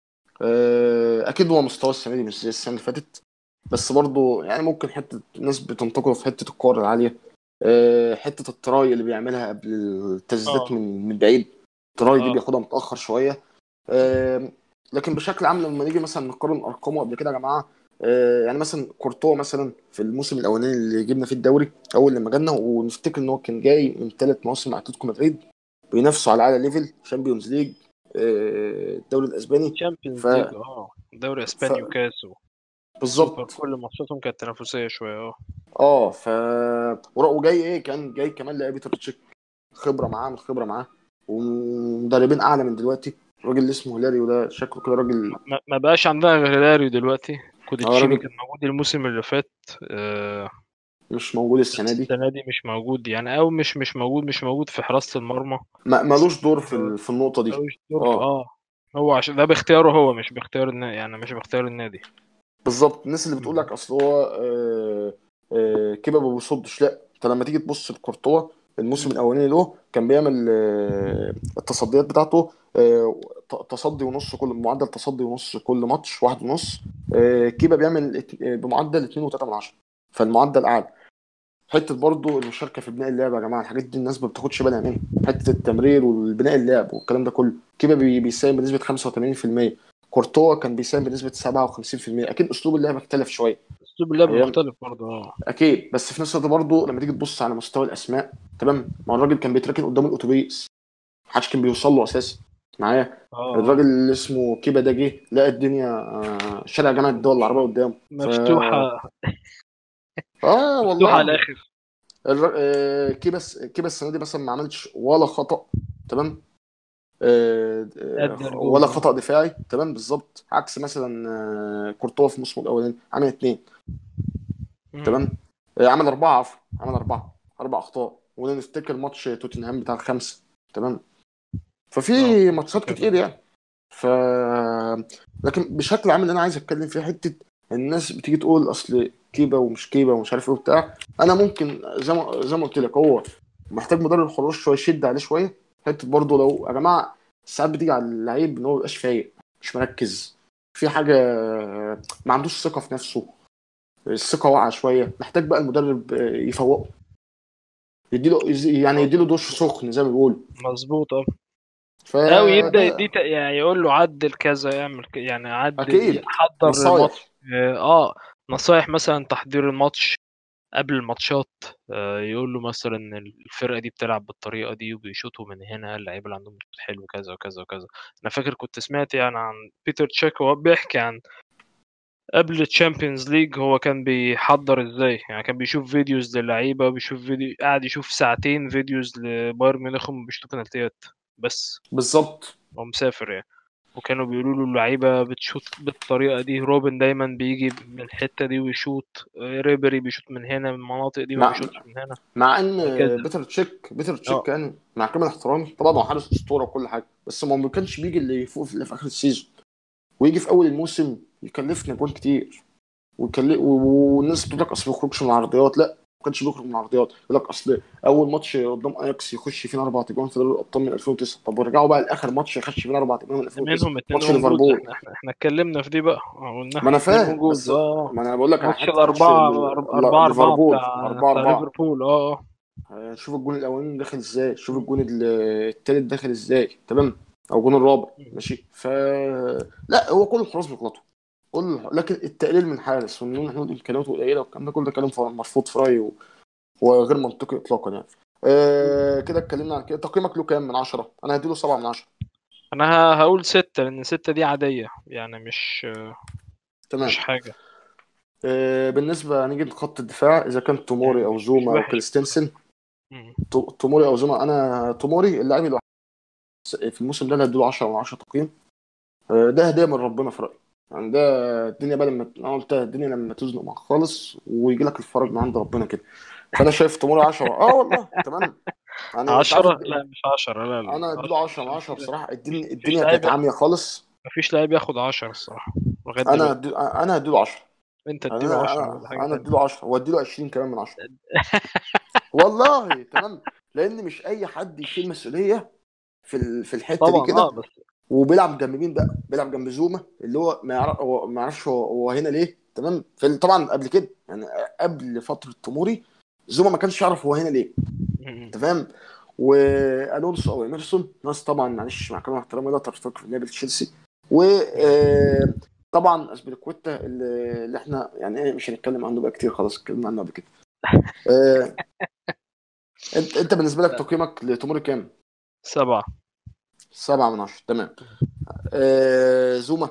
B: آه اكيد هو مستوى السنه دي مش زي السنه اللي فاتت بس برضه يعني ممكن حته الناس بتنتقده في حته الكور العاليه آه حته التراي اللي بيعملها قبل التسديدات
A: آه.
B: من من بعيد التراي دي
A: آه.
B: بياخدها متاخر شويه آه لكن بشكل عام لما نيجي مثلا نقارن ارقامه قبل كده يا جماعه آه، يعني مثلا كورتوا مثلا في الموسم الاولاني اللي جبنا فيه الدوري اول لما جالنا ونفتكر ان هو كان جاي من ثلاث مواسم مع اتلتيكو مدريد بينافسوا على اعلى ليفل شامبيونز ليج آه، الدوري الاسباني
A: تشامبيونز
B: ف-
A: ليج اه دوري اسباني
B: ف-
A: وكاس و-
B: بالظبط
A: كل ماتشاتهم كانت تنافسية شوية اه
B: اه ف ورا- وجاي ايه كان جاي كمان لعيبه تشيك خبره معاه من خبره معاه ومدربين اعلى من دلوقتي الراجل اللي اسمه هيلاري وده شكله كده راجل
A: ما- ما بقاش عندنا غير هيلاريو دلوقتي كوديتشيني
B: راجل-
A: كان موجود الموسم اللي فات آه،
B: مش موجود السنه دي
A: السنة دي مش موجود يعني او مش مش موجود مش موجود في حراسة المرمى
B: ما- مالوش دور في ال- في النقطه دي
A: ملوش دور
B: آه.
A: اه هو عشان ده باختياره هو مش باختيار النادي يعني مش باختيار النادي
B: بالظبط الناس اللي بتقول لك اصل هو آه، آه، كيبا ما بيصدش لا انت لما تيجي تبص لكورتوا الموسم الاولاني له كان بيعمل آه، التصديات بتاعته آه، ت- تصدي ونص كل معدل تصدي ونص كل ماتش واحد ونص آه، كيبا بيعمل ات- آه، بمعدل 2.3 من عشرة فالمعدل اعلى حته برضو المشاركه في بناء اللعب يا جماعه الحاجات دي الناس ما بتاخدش بالها منها حته التمرير والبناء اللعب والكلام ده كله كيبا بي- بيساهم بنسبه 85% كورتوا كان بيساهم بنسبه 57% اكيد اسلوب اللعب اختلف شويه
A: اسلوب اللعب
B: أيام-
A: مختلف برضه اه
B: اكيد بس في نفس الوقت برضه لما تيجي تبص على مستوى الاسماء تمام ما هو الراجل كان بيتركن قدام الاتوبيس محدش كان بيوصل له اساسا معايا
A: اه
B: الراجل اللي اسمه كيبا ده جه لقى الدنيا آه، شارع جامعه الدول العربيه قدامه
A: مفتوحة
B: اه
A: مفتوحة
B: والله
A: على الآخر
B: الر... آه، كيبا الس- كيبا السنه دي مثلا ما عملش ولا خطا تمام آه، آه،
A: أدى الجول.
B: ولا خطا دفاعي تمام بالظبط عكس مثلا آه، كورتوا في الموسم الاولاني عمل اثنين
A: مم.
B: تمام آه، عمل أربعة عفوا عمل أربعة أربع أخطاء ونفتكر ماتش توتنهام بتاع الخمسة تمام ففي
A: آه،
B: ماتشات
A: فاكر.
B: كتير يعني ف لكن بشكل عام اللي أنا عايز أتكلم فيه حتة الناس بتيجي تقول أصل كيبا ومش كيبا ومش عارف إيه وبتاع أنا ممكن زي ما زي ما قلت لك هو محتاج مدرب حراس شوية يشد عليه شوية حتة برضه لو يا جماعة ساعات بتيجي على اللعيب إن هو مبيبقاش فايق مش مركز في حاجة ما عندوش ثقة في نفسه الثقة واقعة شوية محتاج بقى المدرب آه، يفوقه يديله يز- يعني يديله دش سخن زي ما بيقولوا
A: مظبوط اه
B: ف
A: أو يبدأ
B: ده
A: يديه ت- يعني يقول له عدل كذا يعمل ك- يعني عدل
B: أكيد.
A: حضر الماتش
B: نصايح
A: اه نصايح مثلا تحضير الماتش قبل الماتشات آه، يقول له مثلا إن الفرقه دي بتلعب بالطريقه دي وبيشوطوا من هنا اللعيبه اللي عندهم شوط حلو كذا وكذا وكذا انا فاكر كنت سمعت يعني عن بيتر تشيك وهو بيحكي عن قبل الشامبيونز ليج هو كان بيحضر ازاي يعني كان بيشوف فيديوز للعيبه بيشوف فيديو قاعد يشوف ساعتين فيديوز لبايرن ميونخ هم بيشوطوا بنالتيات بس
B: بالظبط
A: هو مسافر يعني وكانوا بيقولوا له اللعيبه بتشوط بالطريقه دي روبن دايما بيجي من الحته دي ويشوط ريبري بيشوط من هنا من المناطق دي ما
B: مع
A: بيشوطش من هنا
B: مع ان
A: هكذا.
B: بيتر تشيك بيتر
A: اه
B: تشيك يعني مع كامل احترامي طبعا هو حارس اسطوره وكل حاجه بس ما ما كانش بيجي اللي يفوق في, في اخر السيزون ويجي في اول الموسم يكلفنا جوان كتير ويكلف والناس بتقول لك اصل ما بيخرجش من العرضيات لا ما كانش بيخرج من العرضيات يقول لك اصل اول ماتش قدام اياكس يخش فينا اربع تجوان في دوري الابطال من 2009 طب ورجعوا بقى لاخر ماتش يخش فينا اربع تجوان من 2009
A: منهم اتنين
B: ماتش
A: اون جولز
B: ليفربول
A: احنا احنا احنا اتكلمنا في دي بقى قلناها
B: ما انا
A: اتنين اون
B: فاهم
A: جولز
B: بس
A: اه
B: ما انا بقول لك على
A: ماتش
B: حته ماتش
A: الأربعة
B: ال-
A: أربعة أربعة
B: ليفربول
A: بتاع
B: 4
A: بتاع
B: 4
A: ليفربول اه اه
B: شوف الجون الاولاني داخل ازاي شوف الجون ال- التالت داخل ازاي تمام او الجون الرابع ماشي ف لا هو كل الحراس بيغلطوا كل لكن التقليل من حارس وان احنا نقول امكانياته قليله والكلام ده كله ده كلام ف- مرفوض في رايي و- وغير منطقي اطلاقا يعني آه كده اتكلمنا عن كده تقييمك له كام من 10 انا هديله 7 من 10
A: أنا ه- هقول ستة لأن ستة دي عادية يعني مش
B: تمام
A: مش حاجة
B: آه بالنسبه نيجي لخط الدفاع اذا كان توموري
A: يعني
B: او
A: مش مش
B: زوما او
A: وحش
B: كريستنسن
A: مم.
B: تو- توموري او زوما انا توموري اللاعب الوحيد في الموسم ده اللي هديله 10 من 10 تقييم آه، ده هديه من ربنا في رايي يعني ده الدنيا بقى لما انا قلتها الدنيا لما تزنق معاك خالص ويجي لك الفرج من عند ربنا كده فانا شايف توموري 10 اه والله تمام يعني انت عارف
A: عشرة
B: الد-
A: لا مش عشرة لا لا
B: انا
A: لا
B: اديله
A: عشرة
B: 10 من
A: مفيش
B: 10
A: مفيش
B: بصراحه الدنيا
A: مفيش
B: الدنيا
A: لاعب
B: كانت عاميه خالص
A: مفيش لاعب ياخد عشرة الصراحة لغاية
B: انا
A: دلوقتي
B: هدي... انا هديله 10
A: أنت
B: يعني
A: اديله
B: انا
A: عشرة
B: انا
A: ولا حاجة
B: انا
A: تانية
B: اديله 10 واديله 20 كمان من 10 والله تمام لان مش اي حد يشيل مسؤوليه في ال... في الحته دي
A: طبعا
B: كده
A: اه بس
B: وبيلعب جنب مين بقى بيلعب جنب زوما اللي هو ما يعرف هو ما يعرفش هو, هو هنا ليه تمام في طبعا قبل كده يعني قبل فتره توموري زوما ما كانش يعرف هو هنا ليه
A: مم.
B: انت فاهم والونسو او ايمرسون ناس طبعا معلش مع كامل احترامي لا ترتقي في نادي تشيلسي وطبعا اسبليكويتا اللي اللي احنا يعني ايه مش هنتكلم عنه بقى كتير خلاص اتكلمنا عنه قبل كده آه، انت انت بالنسبه لك تقييمك لتوموري كام؟
A: سبعة
B: سبعة من عشرة تمام آه، زوما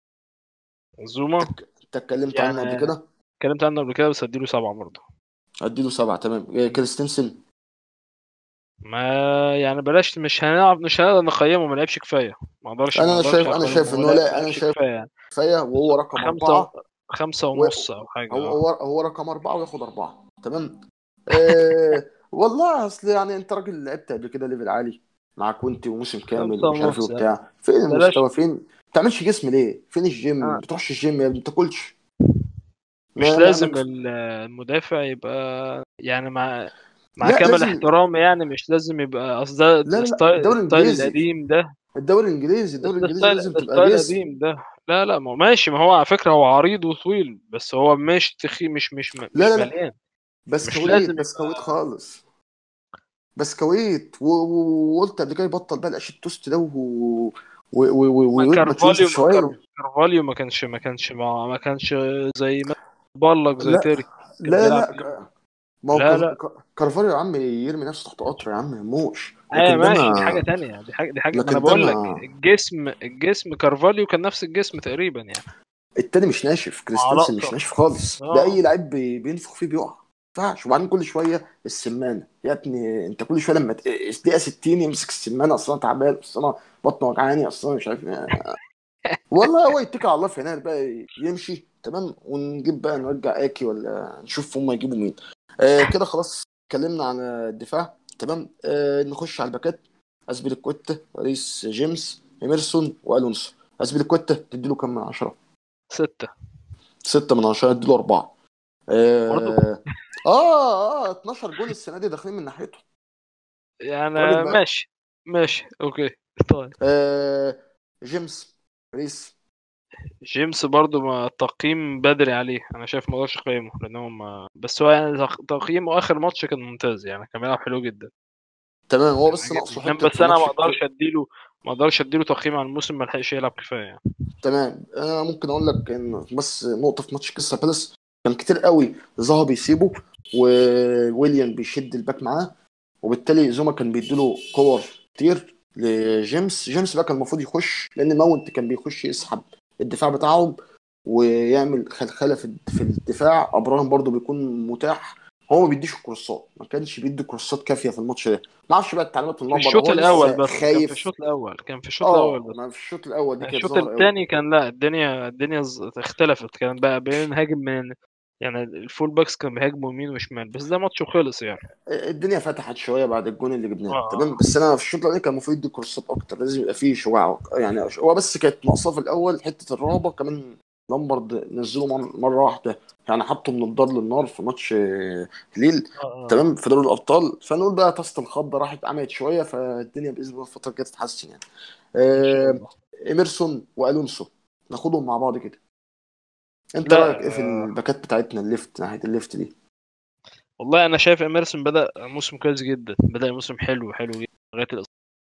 A: زوما
B: انت اتكلمت عنه قبل
A: يعني
B: كده
A: اتكلمت عنه قبل كده بس اديله سبعة برضه
B: اديله سبعة تمام آه، كريستنسن
A: ما يعني بلاش مش هنعرف مش هنقدر نقيمه ما لعبش كفايه ما اقدرش ما
B: انا
A: اقدرش
B: شايف انا
A: اقيمه
B: شايف
A: هو
B: انه
A: لا-
B: لا
A: ما
B: انا
A: لعبش
B: شايف
A: كفايه يعني
B: كفايه وهو رقم
A: خمسة
B: أربعة
A: خمسة
B: و-
A: ونص او حاجه
B: هو
A: اه
B: هو هو رقم أربعة وياخد أربعة تمام آه والله أصل يعني أنت راجل لعبت قبل كده ليفل عالي مع كونتي وموسم كامل
A: خمسة
B: ومش عارف إيه
A: ونص يعني
B: وبتاع فين
A: بلاش
B: المستوى فين ما بتعملش جسم ليه؟ فين الجيم؟ ما
A: آه.
B: بتروحش الجيم يا ابني ما بتاكلش
A: مش
B: ما
A: لازم
B: ما
A: ال- المدافع يبقى يعني مع مع
B: لا
A: كامل
B: لازم
A: احترامي يعني مش لازم يبقى اصل ده
B: لا لا لا
A: الستايل
B: الدوري
A: الستايل
B: الإنجليزي
A: القديم ده
B: الدوري الإنجليزي
A: بس
B: الدوري
A: ده
B: الإنجليزي
A: ستايل
B: لازم
A: ده
B: تبقى
A: ستايل
B: جسم
A: قديم ده لا لا ما هو ماشي ما هو على فكره هو عريض وطويل بس هو مش تخي مش مش
B: لا
A: مش
B: لا لا
A: مليان مش
B: بسكويت
A: لازم
B: بسكويت
A: يبقى
B: خالص بسكويت و- و- وقلت قبل كده يبطل بقى العيش التوست ده و... و... و... و...
A: ما
B: ويبقى ينشف
A: كارفاليو ما
B: شويه
A: كار- كارفاليو ما كانش ما كانش ما, ما كانش زي ما بالك زي
B: لا
A: تيري كان
B: لا
A: بيلعب
B: لا
A: جنب
B: ك- ما هو
A: لا
B: كار...
A: لا
B: كار- كارفاليو يا عم يرمي نفسه تحت قطر يا عم يموش
A: ايوه
B: لكن ده
A: ماشي دي حاجه
B: ما
A: تانية دي حاجه دي حاجه ما انا
B: لكن ده
A: بقول لك
B: ما
A: الجسم الجسم كارفاليو كان نفس الجسم تقريبا يعني
B: التاني مش ناشف
A: مع
B: كريستنسن مش
A: لقطه
B: ناشف خالص ده
A: اه
B: اي لعيب بي- بينفخ فيه بيقع ما ينفعش وبعدين كل شويه السمانه يا ابني انت كل شويه لما ت- دقيقه 60 يمسك السمانه اصل انا تعبان اصل انا بطني وجعاني اصل انا مش عارف إيه. والله هو يتكل على الله في يناير بقى يمشي تمام ونجيب بقى نرجع اكي ولا نشوف هم يجيبوا مين آه كده خلاص اتكلمنا عن الدفاع تمام آه نخش على الباكات اسبيليكويتا ريس جيمس ايمرسون والونسو اسبيليكويتا تديله كام من عشرة؟
A: ستة
B: ستة من عشرة اديله أربعة
A: برضه
B: آه آه آه 12 جول السنة دي داخلين من ناحيته
A: يعني
B: الراجل بقى
A: ماشي ماشي اوكي طيب
B: آه جيمس ريس
A: جيمس برضو ما تقييم بدري عليه انا شايف ما اقدرش اقيمه لان هو ما بس هو يعني تق- تقييمه اخر ماتش كان ممتاز يعني كان بيلعب حلو جدا
B: تمام هو
A: كان
B: بس ناقصه
A: عاجبني
B: حتة
A: بس
B: في
A: انا ما
B: ماتش
A: اقدرش اديله ما اقدرش اديله تقييم على الموسم ما لحقش يلعب كفايه يعني
B: تمام انا ممكن اقول لك ان بس نقطه في ماتش كريستال بالاس كان كتير قوي زها بيسيبه وويليام بيشد الباك معاه وبالتالي زوما كان بيديله كور كتير لجيمس جيمس بقى كان المفروض يخش لان ماونت كان بيخش يسحب الدفاع بتاعهم ويعمل خلخله في في الدفاع ابراهيم برضو بيكون متاح هو ما بيديش الكورسات ما كانش بيدي كورسات كافيه في الماتش ده ما اعرفش بقى التعليمات من
A: في
B: لامبرد
A: الشوط
B: هو لسه
A: الاول بس كان في
B: خايف
A: الشوط الاول كان في الشوط الاول
B: اه
A: بس
B: ما في الشوط الاول دي كانت
A: الشوط
B: ظاهره قوي
A: الثاني كان لا الدنيا الدنيا ز- اختلفت كان بقى بنهاجم من يعني الفول باكس كان بيهاجموا يمين وشمال بس ده ماتش وخلص يعني
B: الدنيا فتحت شويه بعد الجون اللي جبناه
A: اه
B: تمام بس انا في الشوط الاولاني كان المفروض يدي كورسات اكتر لازم يبقى فيه شجاع يعني هو بس كانت ناقصاه في الاول حته الرهبه كمان لامبرد نزله مر- مره واحده يعني حطه من الدار للنار في ماتش آه، ليل
A: اه اه
B: تمام في دوري الابطال فنقول بقى طاسه الخضه راحت عملت شويه فالدنيا باذن الله الفتره الجايه تتحسن يعني
A: ان شاء
B: آه،
A: الله
B: ايمرسون والونسو ناخدهم مع بعض كده انت
A: لا
B: رايك ايه في
A: آه،
B: الباكات بتاعتنا الليفت ناحيه الليفت دي
A: والله انا شايف اميرسون بدأ موسم كويس جدا بدأ موسم حلو حلو جدا لغايه الإصابة.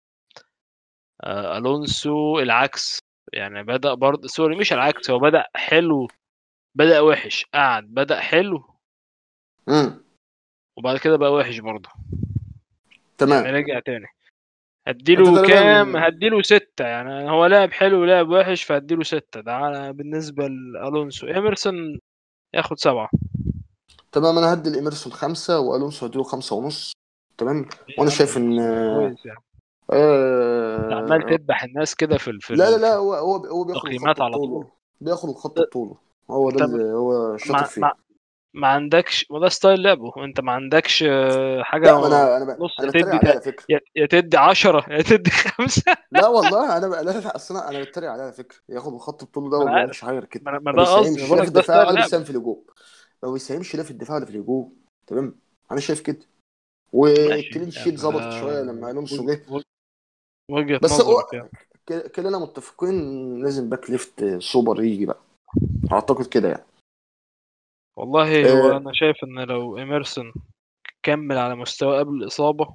A: آه، الونسو العكس يعني بدأ برضه سوري مش العكس هو بدأ حلو بدأ وحش قعد بدأ حلو
B: امم
A: وبعد كده بقى وحش برضه يعني
B: تمام
A: رجع تاني
B: انت
A: هديله
B: تقريبا
A: كام هديله ستة يعني هو لاعب حلو ولاعب وحش فهديله ستة ده على بالنسبة لألونسو إيمرسون ياخد سبعة
B: تمام انا هدي الاميرسون خمسة والونسو هديله خمسة ونص تمام وانا
A: يا
B: شايف
A: عم
B: ان
A: كويس يعني انت عمال
B: آه...
A: تذبح الناس كده في ال- في
B: لا لا
A: ال-
B: لا
A: في
B: هو هو هو بياخد
A: التقييمات
B: الخط
A: على طول
B: بطوله بياخد الخط بطوله هو ده
A: انت
B: اللي هو شاطر
A: ما
B: فيه
A: ما ما عندكش وده ستايل لعبه انت ما عندكش آه، حاجة
B: لا ما انا انا ب...
A: نص
B: انا
A: يا
B: بتريق
A: تدي
B: عليه
A: تا-
B: على فكرة
A: يا يا تدي عشرة يا تدي خمسة
B: لا والله انا ب... لا لا اصل انا انا بتريق عليه على فكرة ياخد الخط بطوله ده
A: ما
B: وما
A: انا عارف
B: بيعملش حاجة غير كده
A: ما, أنا- ما
B: ما
A: ده قصدي
B: بيساهمش
A: بقول
B: لا
A: لك
B: في
A: ده
B: الدفاع
A: ستايل
B: ولا
A: لعبه
B: بيساهم في الهجوم ما بيساهمش لا في الدفاع ولا في الهجوم تمام انا شايف كده
A: ماشي
B: والكلين شيت
A: يعني
B: ظبطت
A: ده
B: شوية لما الونسو
A: وج-
B: جه
A: وج- وجهة
B: بس هو
A: نظرك يعني
B: ك- كلنا متفقين لازم باك ليفت سوبر يجي بقى اعتقد كده يعني
A: والله هو
B: آه،
A: انا شايف ان لو ايمرسون كمل على مستوى قبل الاصابه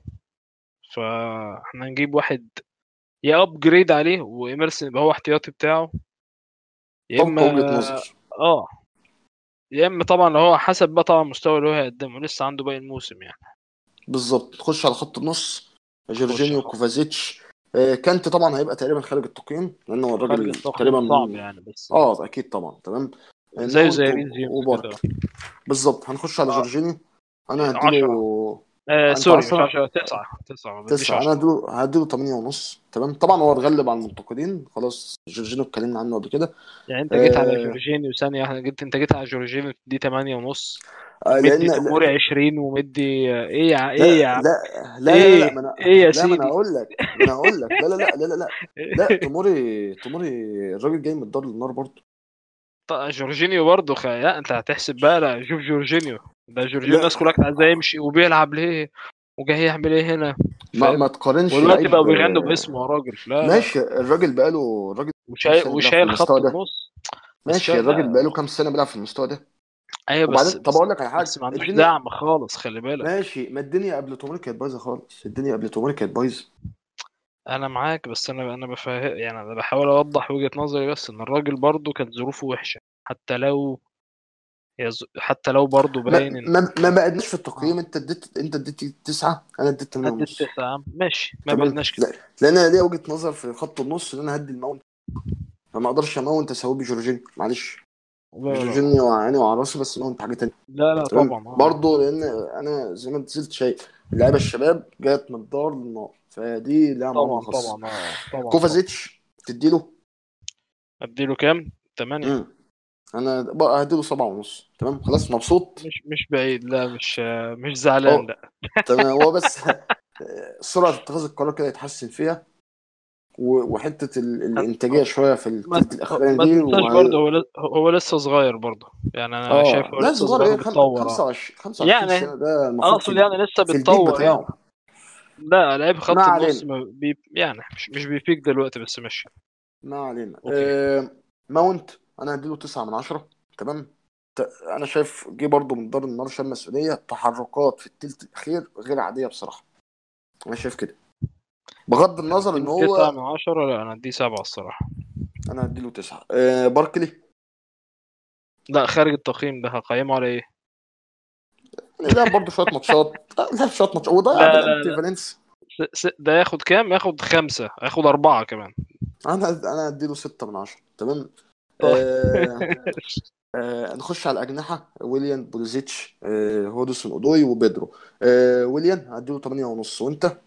A: فاحنا نجيب واحد يا ابجريد عليه وايمرسون يبقى هو احتياطي بتاعه يا
B: طب
A: اما
B: وجهة نظر
A: اه يا اما طبعا لو هو حسب بقى طبعا المستوى اللي هو هيقدمه لسه عنده باقي الموسم يعني
B: بالظبط تخش على خط النص
A: خش
B: جورجينيو
A: خط
B: كوفازيتش آه، كانت طبعا هيبقى تقريبا خارج التقييم لانه
A: خارج
B: الراجل
A: التقييم
B: تقريبا
A: صعب يعني بس
B: اه اكيد طبعا تمام
A: زيه
B: ماونت
A: زي
B: و-
A: ريس جيمس كده
B: وبارك بالظبط هنخش على
A: آه،
B: جورجينيو انا
A: عشرة
B: هديله
A: آه
B: انت
A: سوري مش
B: 10
A: عشرة تسعة تسعة ما بديش
B: تسعة انا
A: عشرة
B: هديله هديله 8 ونص تمام طبعا هو اتغلب على المنتقدين خلاص جورجينيو اتكلمنا عنه قبل كده
A: يعني انت جيت على
B: آه
A: جورجينيو ثانية واحدة جيت انت جيت على جورجينيو دي تمانية ونص
B: آه،
A: ومدي
B: لان
A: توموري عشرين ومدي ايه يا ايه
B: لا
A: يا عم
B: لا لا لا لا
A: ايه
B: ما انا
A: ايه يا
B: لا ما انا
A: سيدي
B: اقول لك ما انا اقول لك لا لا لا لا لا لا لا توموري توموري الراجل جاي من الدار للنار برضه
A: طيب جورجينيو برضه خ... لا انت هتحسب بقى لا شوف جورجينيو ده جورجينيو
B: لا
A: الناس كلها كانت عايزاه يمشي وبيلعب ليه وجاي يعمل ايه هنا
B: ما
A: فاهم
B: ما تقارنش
A: ودلوقتي
B: لعيب
A: بقوا بيغنوا
B: آه،
A: باسمه يا راجل لا لا
B: ماشي الراجل بقاله الراجل كام
A: وشايل
B: سنه بيلعب في
A: وشايل خط
B: المستوى ده
A: النص بس
B: ماشي
A: شايل
B: الراجل
A: لا
B: بقاله كام سنه بيلعب في المستوى ده
A: ايوه
B: وبعدين
A: بس
B: طب
A: بس
B: اقول لك على حاجه
A: بس ما عندوش
B: الدنيا
A: دعم خالص خلي بالك
B: ماشي ما الدنيا قبل توموري كانت بايظه خالص الدنيا قبل توموري كانت بايظه
A: انا معاك بس انا انا بفهم يعني انا بحاول اوضح وجهة نظري بس ان الراجل برضه كانت ظروفه وحشة حتى لو هي ز- حتى لو برضه
B: ما
A: باين ان
B: ما ما بقدناش في
A: آه.
B: التقييم انت اديت انت اديت تسعه انا اديت 8
A: قد
B: ونص
A: التسعة ماشي ما
B: تمام
A: بدناش كده
B: لا لان انا ليا وجهه نظر في خط النص ان انا هدي الماونت فما اقدرش اماونت اسويه بجورجينيو معلش
A: لا لا
B: جورجينيو عيني وعلى راسي بس ماونت حاجه تانيه
A: لا لا
B: تمام
A: طبعا اه
B: برضه لان انا زي ما انت زلت شايف اللعيبه الشباب جت من الدار للنار فدي لها معامله
A: طبعا
B: خاصه
A: طبعا اه طبعا طبعا
B: كوفازيتش تديله
A: اديله كام؟ تمانية
B: امم انا بقى هديله سبعة ونص تمام خلاص مبسوط
A: مش مش بعيد لا مش مش زعلان
B: اه
A: لا
B: تمام هو بس سرعه اتخاذ القرار كده يتحسن فيها و- وحته ال- الانتاجيه شويه في
A: ما
B: الثلث الاخراني
A: ما
B: دي
A: تنساش
B: وه...
A: برضه هو لسه هو لسه صغير برضه يعني انا شايف
B: اه
A: هو
B: لا
A: لسه
B: صغير
A: صغير
B: ايه خم...
A: وبيتطور اه
B: 25 25
A: يعني
B: سنه ده
A: انا
B: المفروض
A: اقصد
B: في
A: يعني لسه
B: في البيك
A: بيتطور يعني
B: بتاعه
A: لا لعيب
B: ما
A: خط النص
B: علينا
A: ما بي يعني مش مش بيفيك دلوقتي بس ماشي
B: ما علينا
A: اوكي
B: آه... ماونت انا هديله 9 من 10 تمام ت- انا شايف جه برضه من دار النار شال مسؤوليه تحركات في الثلث الاخير غير عاديه بصراحه انا شايف كده بغض النظر ان
A: هتديله تسعة
B: هو
A: من عشرة لا انا اديه سبعة الصراحة
B: انا هديله 9 آه... باركلي
A: لا خارج التقييم ده هقيمه على ايه؟
B: يعني لعب برضه شويه ماتشات لعب شويه ماتشات وضيع
A: لا لا
B: بلانتي
A: لا
B: فالنسيا
A: س- س- ده ياخد كام؟ ياخد خمسة ياخد أربعة كمان
B: انا انا هديله 6 من 10 تمام آه آه نخش على الأجنحة ويليان بوليزيتش آه هودسون أودوي وبيدرو آه ويليان هديله 8 ونص وأنت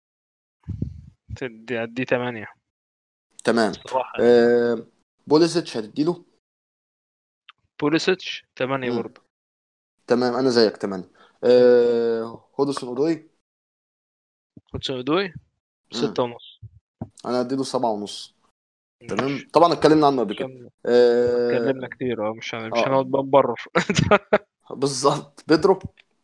A: تدي ادي 8
B: تمام
A: الصراحه
B: آه بوليزيتش هتديله
A: بوليسيتش 8
B: مم.
A: برضه
B: تمام أنا زيك 8 آه هودسون أودوي
A: هودسون ادوي
B: مم.
A: 6 ونص
B: أنا هديله 7 ونص تمام طبعا اتكلمنا عنه قبل كده
A: عشان
B: آه
A: اتكلمنا كتير اه مش هن- مش
B: آه.
A: هنقعد بقى نبرر
B: بالظبط بيدرو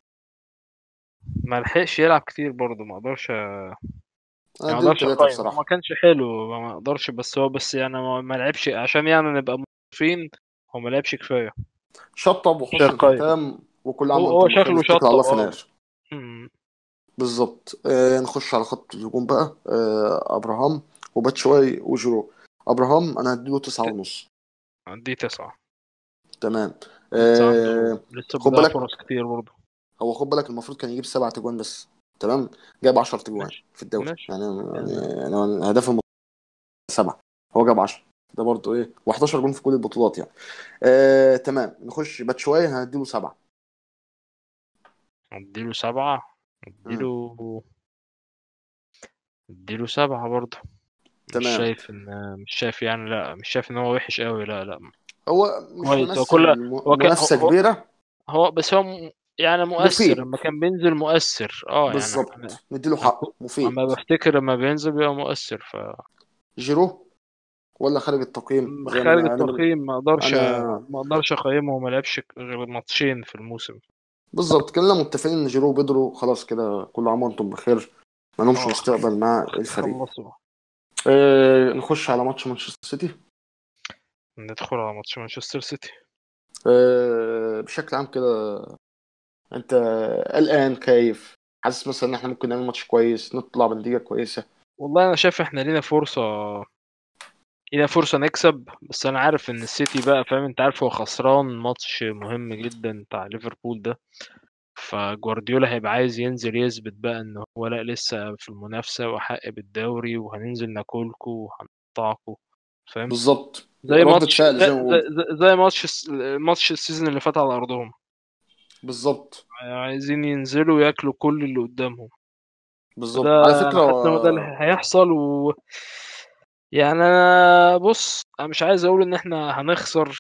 A: ما لحقش يلعب كتير برضه ما اقدرش ما
B: أنا هديله
A: اقدرش
B: 3
A: اقيم هو
B: بصراحة
A: ما كانش حلو ما ما اقدرش بس هو بس يعني ما ما لعبش عشان يعني نبقى متفقين هو ما لعبش كفايه
B: شطب وحسن
A: شرقاوي.
B: ختام وكل عام
A: هو-
B: وانتم
A: هو
B: بخير
A: شكله
B: واتكل على الله في
A: شطب، اه.
B: النار
A: مم.
B: بالظبط آه نخش على خط الهجوم بقى آه ابراهام وباتشواي وجيرو ابراهام انا هديله تسعة ونص
A: دي تسعة
B: تمام
A: لسه
B: آه
A: عنده لسه
B: خد
A: بيضيع
B: بالك-
A: فرص كتير برضه
B: هو خد بالك المفروض كان يجيب سبعة تجوان بس تمام جاب 10 تجوان
A: ماشي.
B: في الدوري
A: ماشي.
B: يعني يعني يعني هدف الم- سبعة هو جاب 10 ده برضه ايه و11 جون في كل البطولات يعني آه تمام نخش باتشواي هنديله سبعة
A: اديله سبعة اديله اديله سبعة برضه مش
B: تمام.
A: شايف ان مش شايف يعني لا مش شايف ان هو وحش قوي لا لا
B: هو مش
A: كويس، هو
B: منافسة
A: كل-
B: الم-
A: هو كان-
B: منافسة
A: هو-
B: كبيرة
A: هو بس هو م- يعني مؤثر
B: مفيد.
A: لما كان بينزل مؤثر اه يعني
B: بالظبط
A: أنا-
B: نديله حقه مفيد
A: اما بفتكر لما بينزل بيبقى مؤثر ف
B: جيرو ولا خارج التقييم زي ما
A: خارج
B: أنا- أنا-
A: التقييم ما اقدرش
B: أنا-
A: ما اقدرش اقيمه وما لعبش غير ماتشين في الموسم
B: بالظبط كلنا متفقين ان جيرو وبيدرو خلاص كده كل عام وانتم بخير ما لهمش
A: آه.
B: مستقبل مع الفريق
A: خلصوا
B: آه نخش على ماتش مانشستر سيتي
A: ندخل على ماتش مانشستر سيتي
B: آه بشكل عام كده انت قلقان خايف حاسس مثلا ان احنا ممكن نعمل ماتش كويس نطلع بنتيجة كويسة
A: والله انا شايف احنا لينا فرصة لينا فرصة نكسب بس انا عارف ان السيتي بقى فاهم انت عارف هو خسران ماتش مهم جدا بتاع ليفربول ده فجوارديولا هيبقى عايز ينزل يثبت بقى ان هو لا لسه في المنافسة وحق بالدوري وهننزل ناكلكوا وهنقطعكوا فاهم
B: بالظبط
A: زي
B: ردة
A: ماتش
B: فعل
A: زي,
B: زي ما بقول
A: زي, زي ماتش الس- ماتش السيزون اللي فات على ارضهم
B: بالظبط
A: عايزين ينزلوا ياكلوا كل اللي قدامهم
B: بالظبط
A: وده
B: على
A: انا حاسس ان هو ده اللي
B: فكرة
A: هيحصل و يعني انا بص انا مش عايز اقول ان احنا هنخسر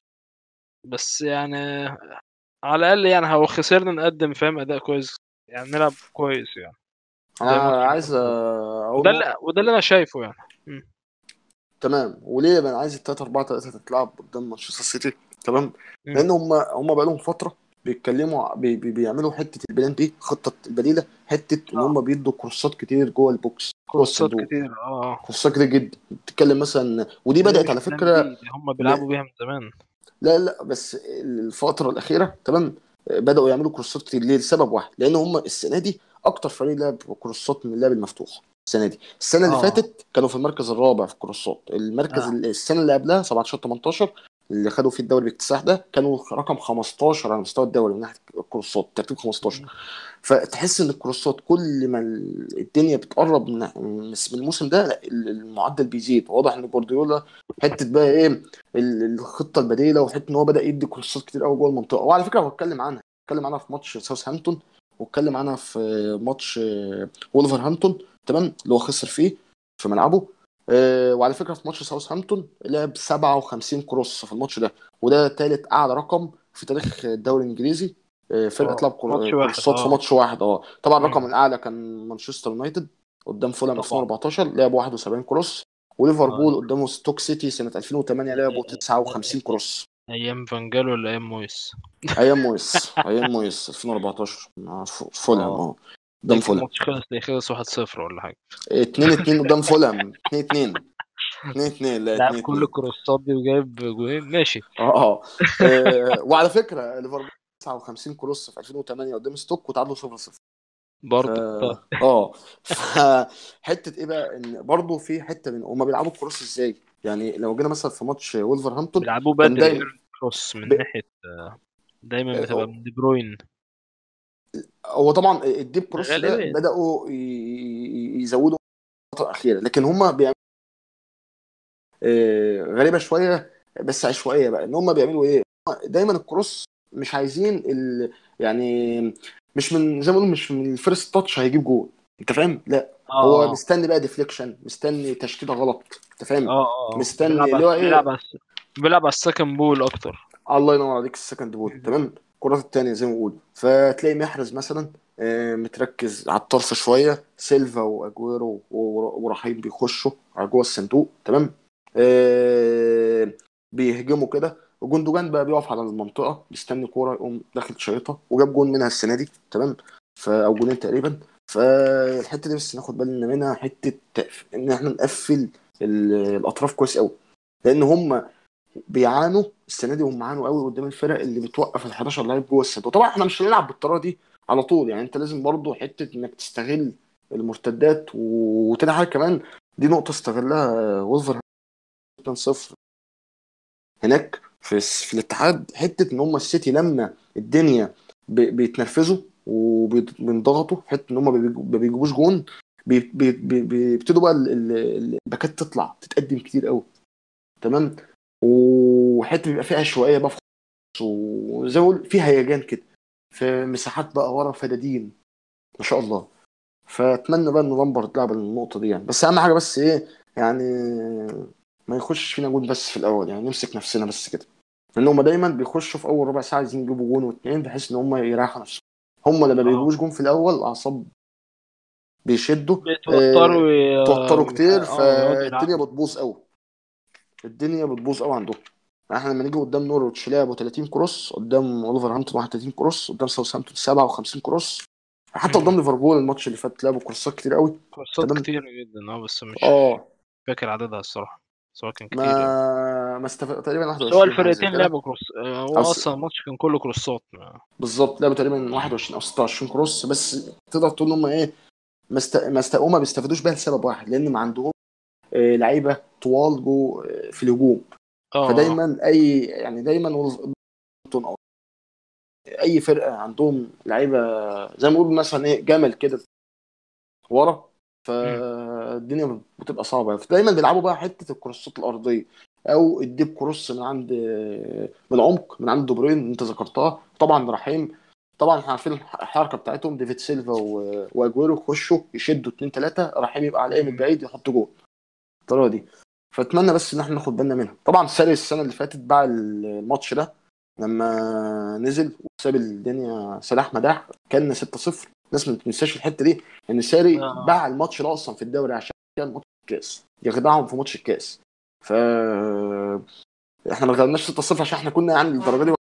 A: بس يعني على الاقل يعني لو خسرنا نقدم فاهم اداء كويس يعني نلعب كويس يعني زي
B: انا
A: ماتش
B: عايز
A: ليفربول.
B: اقول
A: وده اللي وده اللي انا شايفه يعني
B: تمام وليه بقى انا عايز ال 3 4 3 تتلعب قدام مانشستر سيتي تمام
A: مم.
B: لان هم هم بقى لهم فتره بيتكلموا بي بي بيعملوا حته البلان بي خطه البديله حته ان
A: آه.
B: هم بيدوا كورسات كتير جوه البوكس جوه
A: كورسات
B: الصندوق
A: كتير اه
B: كورسات كتير جدا بتتكلم مثلا ودي بدات على فكره
A: هم بيلعبوا بيها من زمان
B: لا لا بس الفتره الاخيره تمام بداوا يعملوا كورسات كتير ليه لسبب واحد لان هم السنه دي اكتر فريق لعب كورسات من اللعب المفتوح السنه دي السنه اللي
A: آه.
B: فاتت كانوا في المركز الرابع في الكورسات المركز
A: آه.
B: السنه اللي قبلها 17 18 اللي خدوا فيه الدوري باكتساح ده كانوا رقم 15 على مستوى الدوري من ناحيه الكورسات ترتيب 15 فتحس ان الكورسات كل ما الدنيا بتقرب من من الموسم ده لا المعدل بيزيد واضح ان جوارديولا حته بقى ايه ال- الخطه البديله وحته ان هو بدا يدي كورسات كتير قوي جوه المنطقه وعلى فكره هو اتكلم عنها اتكلم عنها في ماتش ساوثهامبتون واتكلم عنها في ماتش آه، وولفرهامبتون تمام اللي هو خسر فيه في ملعبه آه، وعلى فكره في ماتش ساوثهامبتون لعب 57 كروس في الماتش ده وده ثالث اعلى رقم في تاريخ الدوري الانجليزي آه، فرقه
A: آه،
B: تلعب كور-
A: ماتش واحد،
B: كورسات في
A: آه.
B: ماتش واحد اه طبعا
A: مم.
B: الرقم الاعلى كان مانشستر يونايتد قدام فولهام
A: طبعا.
B: 2014 لعب 71 كروس وليفربول قدامه ستوك سيتي سنه 2008 لعبوا 59 كروس
A: ايام فانجال ولا ايام مويس
B: ايام مويس ايام مويس 2014 مع ف- فولهام
A: آه.
B: اه قدام
A: يمكن
B: فولهام
A: الماتش خلص تلاقيه خلص 1-0 ولا حاجه
B: 2 2 قدام فولهام 2 2 2 2 لا 2
A: لعب
B: 2
A: كل الكروسات دي وجايب جوين ماشي
B: اه اه آه، وعلى فكره ليفربول 59 كروس في 2008 قدام ستوك وتعادلوا 0 0
A: برضه
B: ف... اه فحته ايه بقى ان برضه في حته من هما بيلعبوا الكروس ازاي يعني لو جينا مثلا في ماتش وولفرهامبتون
A: بيلعبوه
B: كان
A: بدري
B: دايما
A: كروس من
B: ب-
A: ناحيه آه، دايما
B: آه،
A: بتبقى من دي بروين
B: هو طبعا الديب كروس ده
A: غالبا.
B: بداوا ي- ي- يزودوا الفتره الاخيره لكن هما بيعملوا آه، غريبه شويه بس عشوائيه بقى ان هم بيعملوا ايه دايما الكروس مش عايزين ال... يعني مش من زي ما بنقول مش من الفيرست تاتش هيجيب جول انت فاهم لا هو
A: اه
B: مستني بقى ديفليكشن مستني تشتيته غلط انت فاهم
A: اه اه
B: مستني
A: بيلعب
B: اللي هو
A: على
B: ايه
A: بيلعب على بيلعب على السكند بول اكتر
B: الله ينور عليك السكند بول تمام الكرات التانية زي ما بقول فتلاقي محرز مثلا آه، متركز على الطرف شوية سيلفا واجويرو و- ورحيم بيخشوا على جوه الصندوق تمام آه، بيهجموا كده وجندوجان بقى بيقف على المنطقة مستني كورة يقوم داخل شايطها وجاب جون منها السنة دي تمام ف او جونين تقريبا فالحتة دي بس ناخد بالنا منها حتة تقف- ان احنا نقفل ال- الاطراف كويس قوي لان هم بيعانوا السنه دي هم عانوا قوي قدام الفرق اللي بتوقف ال 11 لعيب جوه الصندوق وطبعا احنا مش هنلعب بالطريقه دي على طول يعني انت لازم برضو حته انك تستغل المرتدات وتاني حاجه كمان دي نقطه استغلها وولفر 0 هناك في في الاتحاد حته ان هم السيتي لما الدنيا ب- بيتنرفزوا وبينضغطوا حته ان هم ما بيجيبوش جون بي- بي- بي- بيبتدوا بقى ال- ال- الباكات تطلع تتقدم كتير قوي تمام وحته بيبقى فيها شويه بقى في خص وزي ما بقول في هيجان كده في مساحات بقى ورا فدادين ما شاء الله فاتمنى بقى ان لامبرد يلعب النقطه دي يعني بس اهم حاجه بس ايه يعني ما يخش فينا جون بس في الاول يعني نمسك نفسنا بس كده لان هم دايما بيخشوا في اول ربع ساعه عايزين يجيبوا جون واثنين بحيث ان هم يريحوا نفسهم هم لما
A: اه
B: بيجيبوش جون في الاول اعصاب بيشدوا
A: بيتوتروا
B: آه
A: وي-
B: توتروا كتير
A: اه ويقعدوا
B: فالدنيا
A: يلعبوا
B: بتبوظ قوي الدنيا بتبوظ قوي عندهم احنا لما نيجي قدام نورويتش لعبوا 30 كروس قدام ولفرهامبتون 31 كروس قدام ساوثهامبتون 57 كروس حتى
A: مم.
B: قدام ليفربول الماتش اللي فات لعبوا كروسات كتير قوي
A: كورسات
B: تمام
A: كتير جدا اه بس مش
B: اه
A: فاكر عددها الصراحة بس هو كان كتير يعني
B: ما ما استفاد تقريبا
A: بس هو
B: 21 حاجه زي
A: الفرقتين
B: كده
A: لعبوا كروس آه،
B: او
A: هو
B: س...
A: اصلا الماتش كان كله كروسات ما-
B: بالظبط لعبوا تقريبا 21 او 26 كروس بس تقدر تقول ان هم ايه ما است... ما است... هم ما بيستفادوش بيها لسبب واحد لان ما عندهم آه، لعيبه طوال جو آه، في الهجوم
A: اه
B: فدايما اي يعني دايما ولفرهامبتون او اي فرقه عندهم لعيبه زي ما بيقولوا مثلا ايه جمل كده ورا
A: مم.
B: فالدنيا بتبقى صعبه فدايما بيلعبوا بقى حته الكروسات الارضيه او اديك كروس من عند من العمق من عند دوبرين اللي انت ذكرتها طبعا رحيم طبعا احنا عارفين الحركه بتاعتهم ديفيد سيلفا و- واجويرو يخشوا يشدوا اتنين تلاته رحيم يبقى على ايه من
A: مم.
B: بعيد يحط جول الطريقه دي فاتمنى بس ان احنا ناخد بالنا منها طبعا ساري السنه اللي فاتت باع الماتش ده لما نزل وساب الدنيا سلاح مداح كان 6-0 الناس ما تنساش الحته دي ان ساري
A: اه
B: باع الماتش ده اصلا في الدوري عشان كان ماتش الكاس يخدعهم في ماتش الكاس ف احنا ما اتغلبناش 6-0 عشان احنا كنا يعني للدرجه دي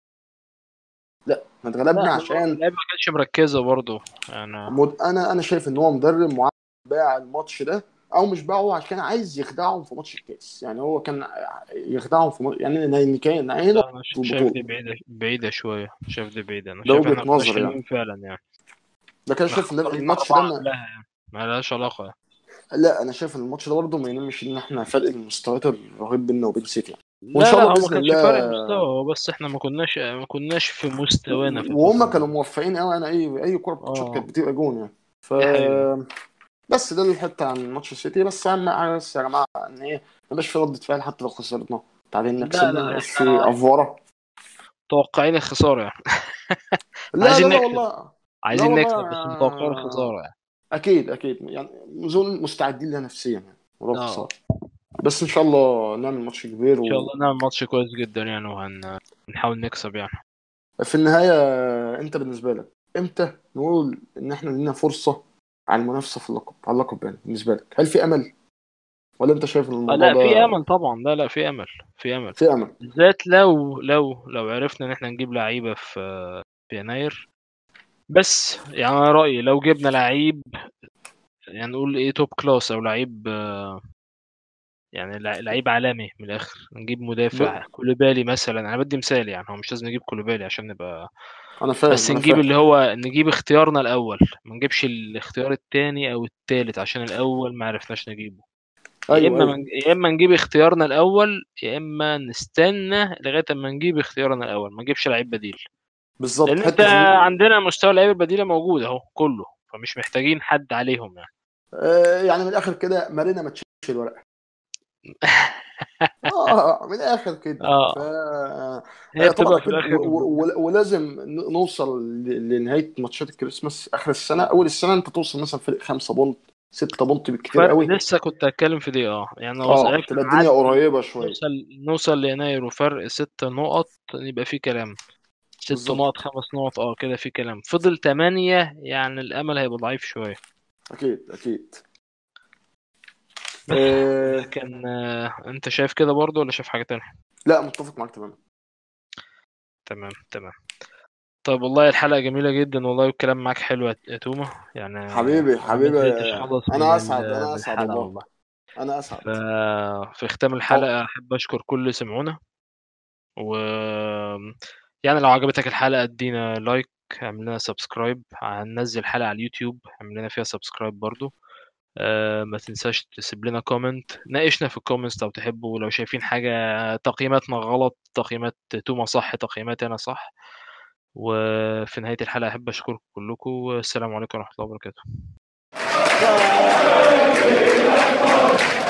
B: لا احنا
A: لا
B: اتغلبنا
A: ما هو
B: عشان
A: اللعيبة ما كانتش مركزة برضه يعني
B: مد... انا انا شايف ان هو مدرب معين باع الماتش ده او مش باعه عشان عايز يخدعهم في ماتش الكاس يعني هو كان يخدعهم في ماتش يعني ان كان عينه
A: لا انا ش-
B: في
A: شايف دي
B: البطوله
A: بعيدة بعيدة شوية شايف دي بعيدة انا
B: ده
A: شايف
B: وجهه
A: احنا كناش
B: نظري يعني
A: حلوين فعلا يعني
B: ده كان
A: احنا
B: شايف ان
A: خسرانين
B: الماتش ده
A: أربعة
B: ما...
A: قبلها يعني ما لهاش علاقة يعني.
B: لا انا شايف ان الماتش ده برضه ما ينمش ان احنا فرق المستويات الرهيب بيننا وبين سيتي يعني. وان
A: لا
B: شاء
A: لا
B: الله
A: هو ما
B: باذن
A: كانش فرق
B: الله
A: مستوى هو بس احنا ما كناش ما كناش في مستوانا في
B: وهم
A: الفترة
B: كانوا
A: دي
B: موفقين قوي انا اي اي كوره بتتشوط
A: اه
B: كانت بتبقى جون يعني ف
A: دي حقيقة
B: بس ده الحته عن ماتش السيتي بس اهم حاجه بس يا جماعه ان ايه ما يبقاش في ردة فعل حتى لو خسرنا بعدين
A: لا
B: كسبنا
A: لا
B: ما يبقاش في
A: احنا
B: افوره
A: متوقعين الخسارة يعني
B: لا
A: عايزين
B: لا لا
A: نكسب
B: والله لا
A: عايزين
B: والله
A: نكسب بس متوقعين
B: آه،
A: الخسارة يعني
B: اكيد اكيد يعني زون مستعدين لها نفسيا يعني موضوع
A: اه
B: الخساره بس ان شاء الله نعمل ماتش كبير
A: ان شاء
B: و...
A: الله نعمل ماتش كويس جدا يعني وهنحاول نكسب يعني
B: في النهايه انت بالنسبه لك امتى نقول ان احنا لينا فرصه على المنافسه في اللقب على اللقب يعني بالنسبه لك هل في امل ولا انت شايف ان
A: آه
B: الموضوع
A: لا في
B: ده
A: امل طبعا لا لا في امل في امل
B: في امل
A: بالذات لو لو لو عرفنا ان احنا نجيب لعيبة في في يناير بس يعني انا رأيي لو جبنا لعيب يعني نقول ايه توب كلاس او لعيب آه، يعني لع- لعيب عالمي من الاخر نجيب مدافع
B: ب...
A: كولوبالي مثلا انا بدي مثال يعني هو مش لازم نجيب كولوبالي عشان نبقى
B: انا فاهم
A: بس
B: انا
A: نجيب
B: فاهم
A: اللي هو نجيب اختيارنا الاول ما نجيبش الاختيار التاني او التالت عشان الاول ما عرفناش نجيبه يا
B: ايوه
A: اما
B: ايوه
A: من... يا اما نجيب اختيارنا الاول يا اما نستنى لغايه اما نجيب اختيارنا الاول ما نجيبش لعيب بديل
B: بالظبط
A: لان انت
B: حته إن-
A: عندنا مستوى اللعيبه البديله موجود اهو كله فمش محتاجين حد عليهم يعني
B: آه، يعني من الاخر كده مارينا ما تشيلش الورقه اه من الاخر كده
A: اه
B: ف
A: هي
B: آه، طبعا
A: بتبقى في
B: اكيد و-
A: الاخر
B: و- و- ولازم ن- نوصل ل- لنهايه ماتشات الكريسماس اخر السنه اول السنه انت توصل مثلا فرق خمسة بونت ستة بونت بالكتير
A: فرق
B: قوي
A: لسه كنت هتكلم في دي اه يعني لو
B: اه
A: عرفنا
B: تبقى الدنيا
A: نعدي
B: قريبه شويه
A: نوصل نوصل ليناير وفرق ست نقط يبقى في كلام ست نقط
B: بالظبط
A: خمس نقط اه كده في كلام فضل تمانية يعني الأمل هيبقى ضعيف شوية
B: اكيد اكيد
A: بس
B: آه
A: لكن آه، انت شايف كده برضو ولا شايف حاجة تانية
B: لا متفق معاك تماما
A: تمام تمام طيب والله الحلقة جميلة جدا والله والكلام معاك حلو يا يا تومة يعني
B: حبيبي
A: أنا ما
B: حبيبي
A: قدرتش خالص من
B: انا
A: ال-
B: اسعد انا
A: من
B: اسعد
A: الحلقة
B: والله
A: والله
B: انا اسعد
A: ففي ختام
B: طب
A: الحلقة أحب أشكر كل اللي سمعونا و يعني لو عجبتك الحلقة ادينا لايك اعمل لنا سبسكرايب هننزل حلقة على اليوتيوب اعمل لنا فيها سبسكرايب برضو آه، ما تنساش تسيب لنا كومنت ناقشنا في الكومنتس لو تحبوا لو شايفين حاجة تقييماتنا غلط تقييمات توما صح تقييماتي أنا صح وفي نهاية الحلقة أحب أشكركم كلكم والسلام عليكم ورحمة الله وبركاته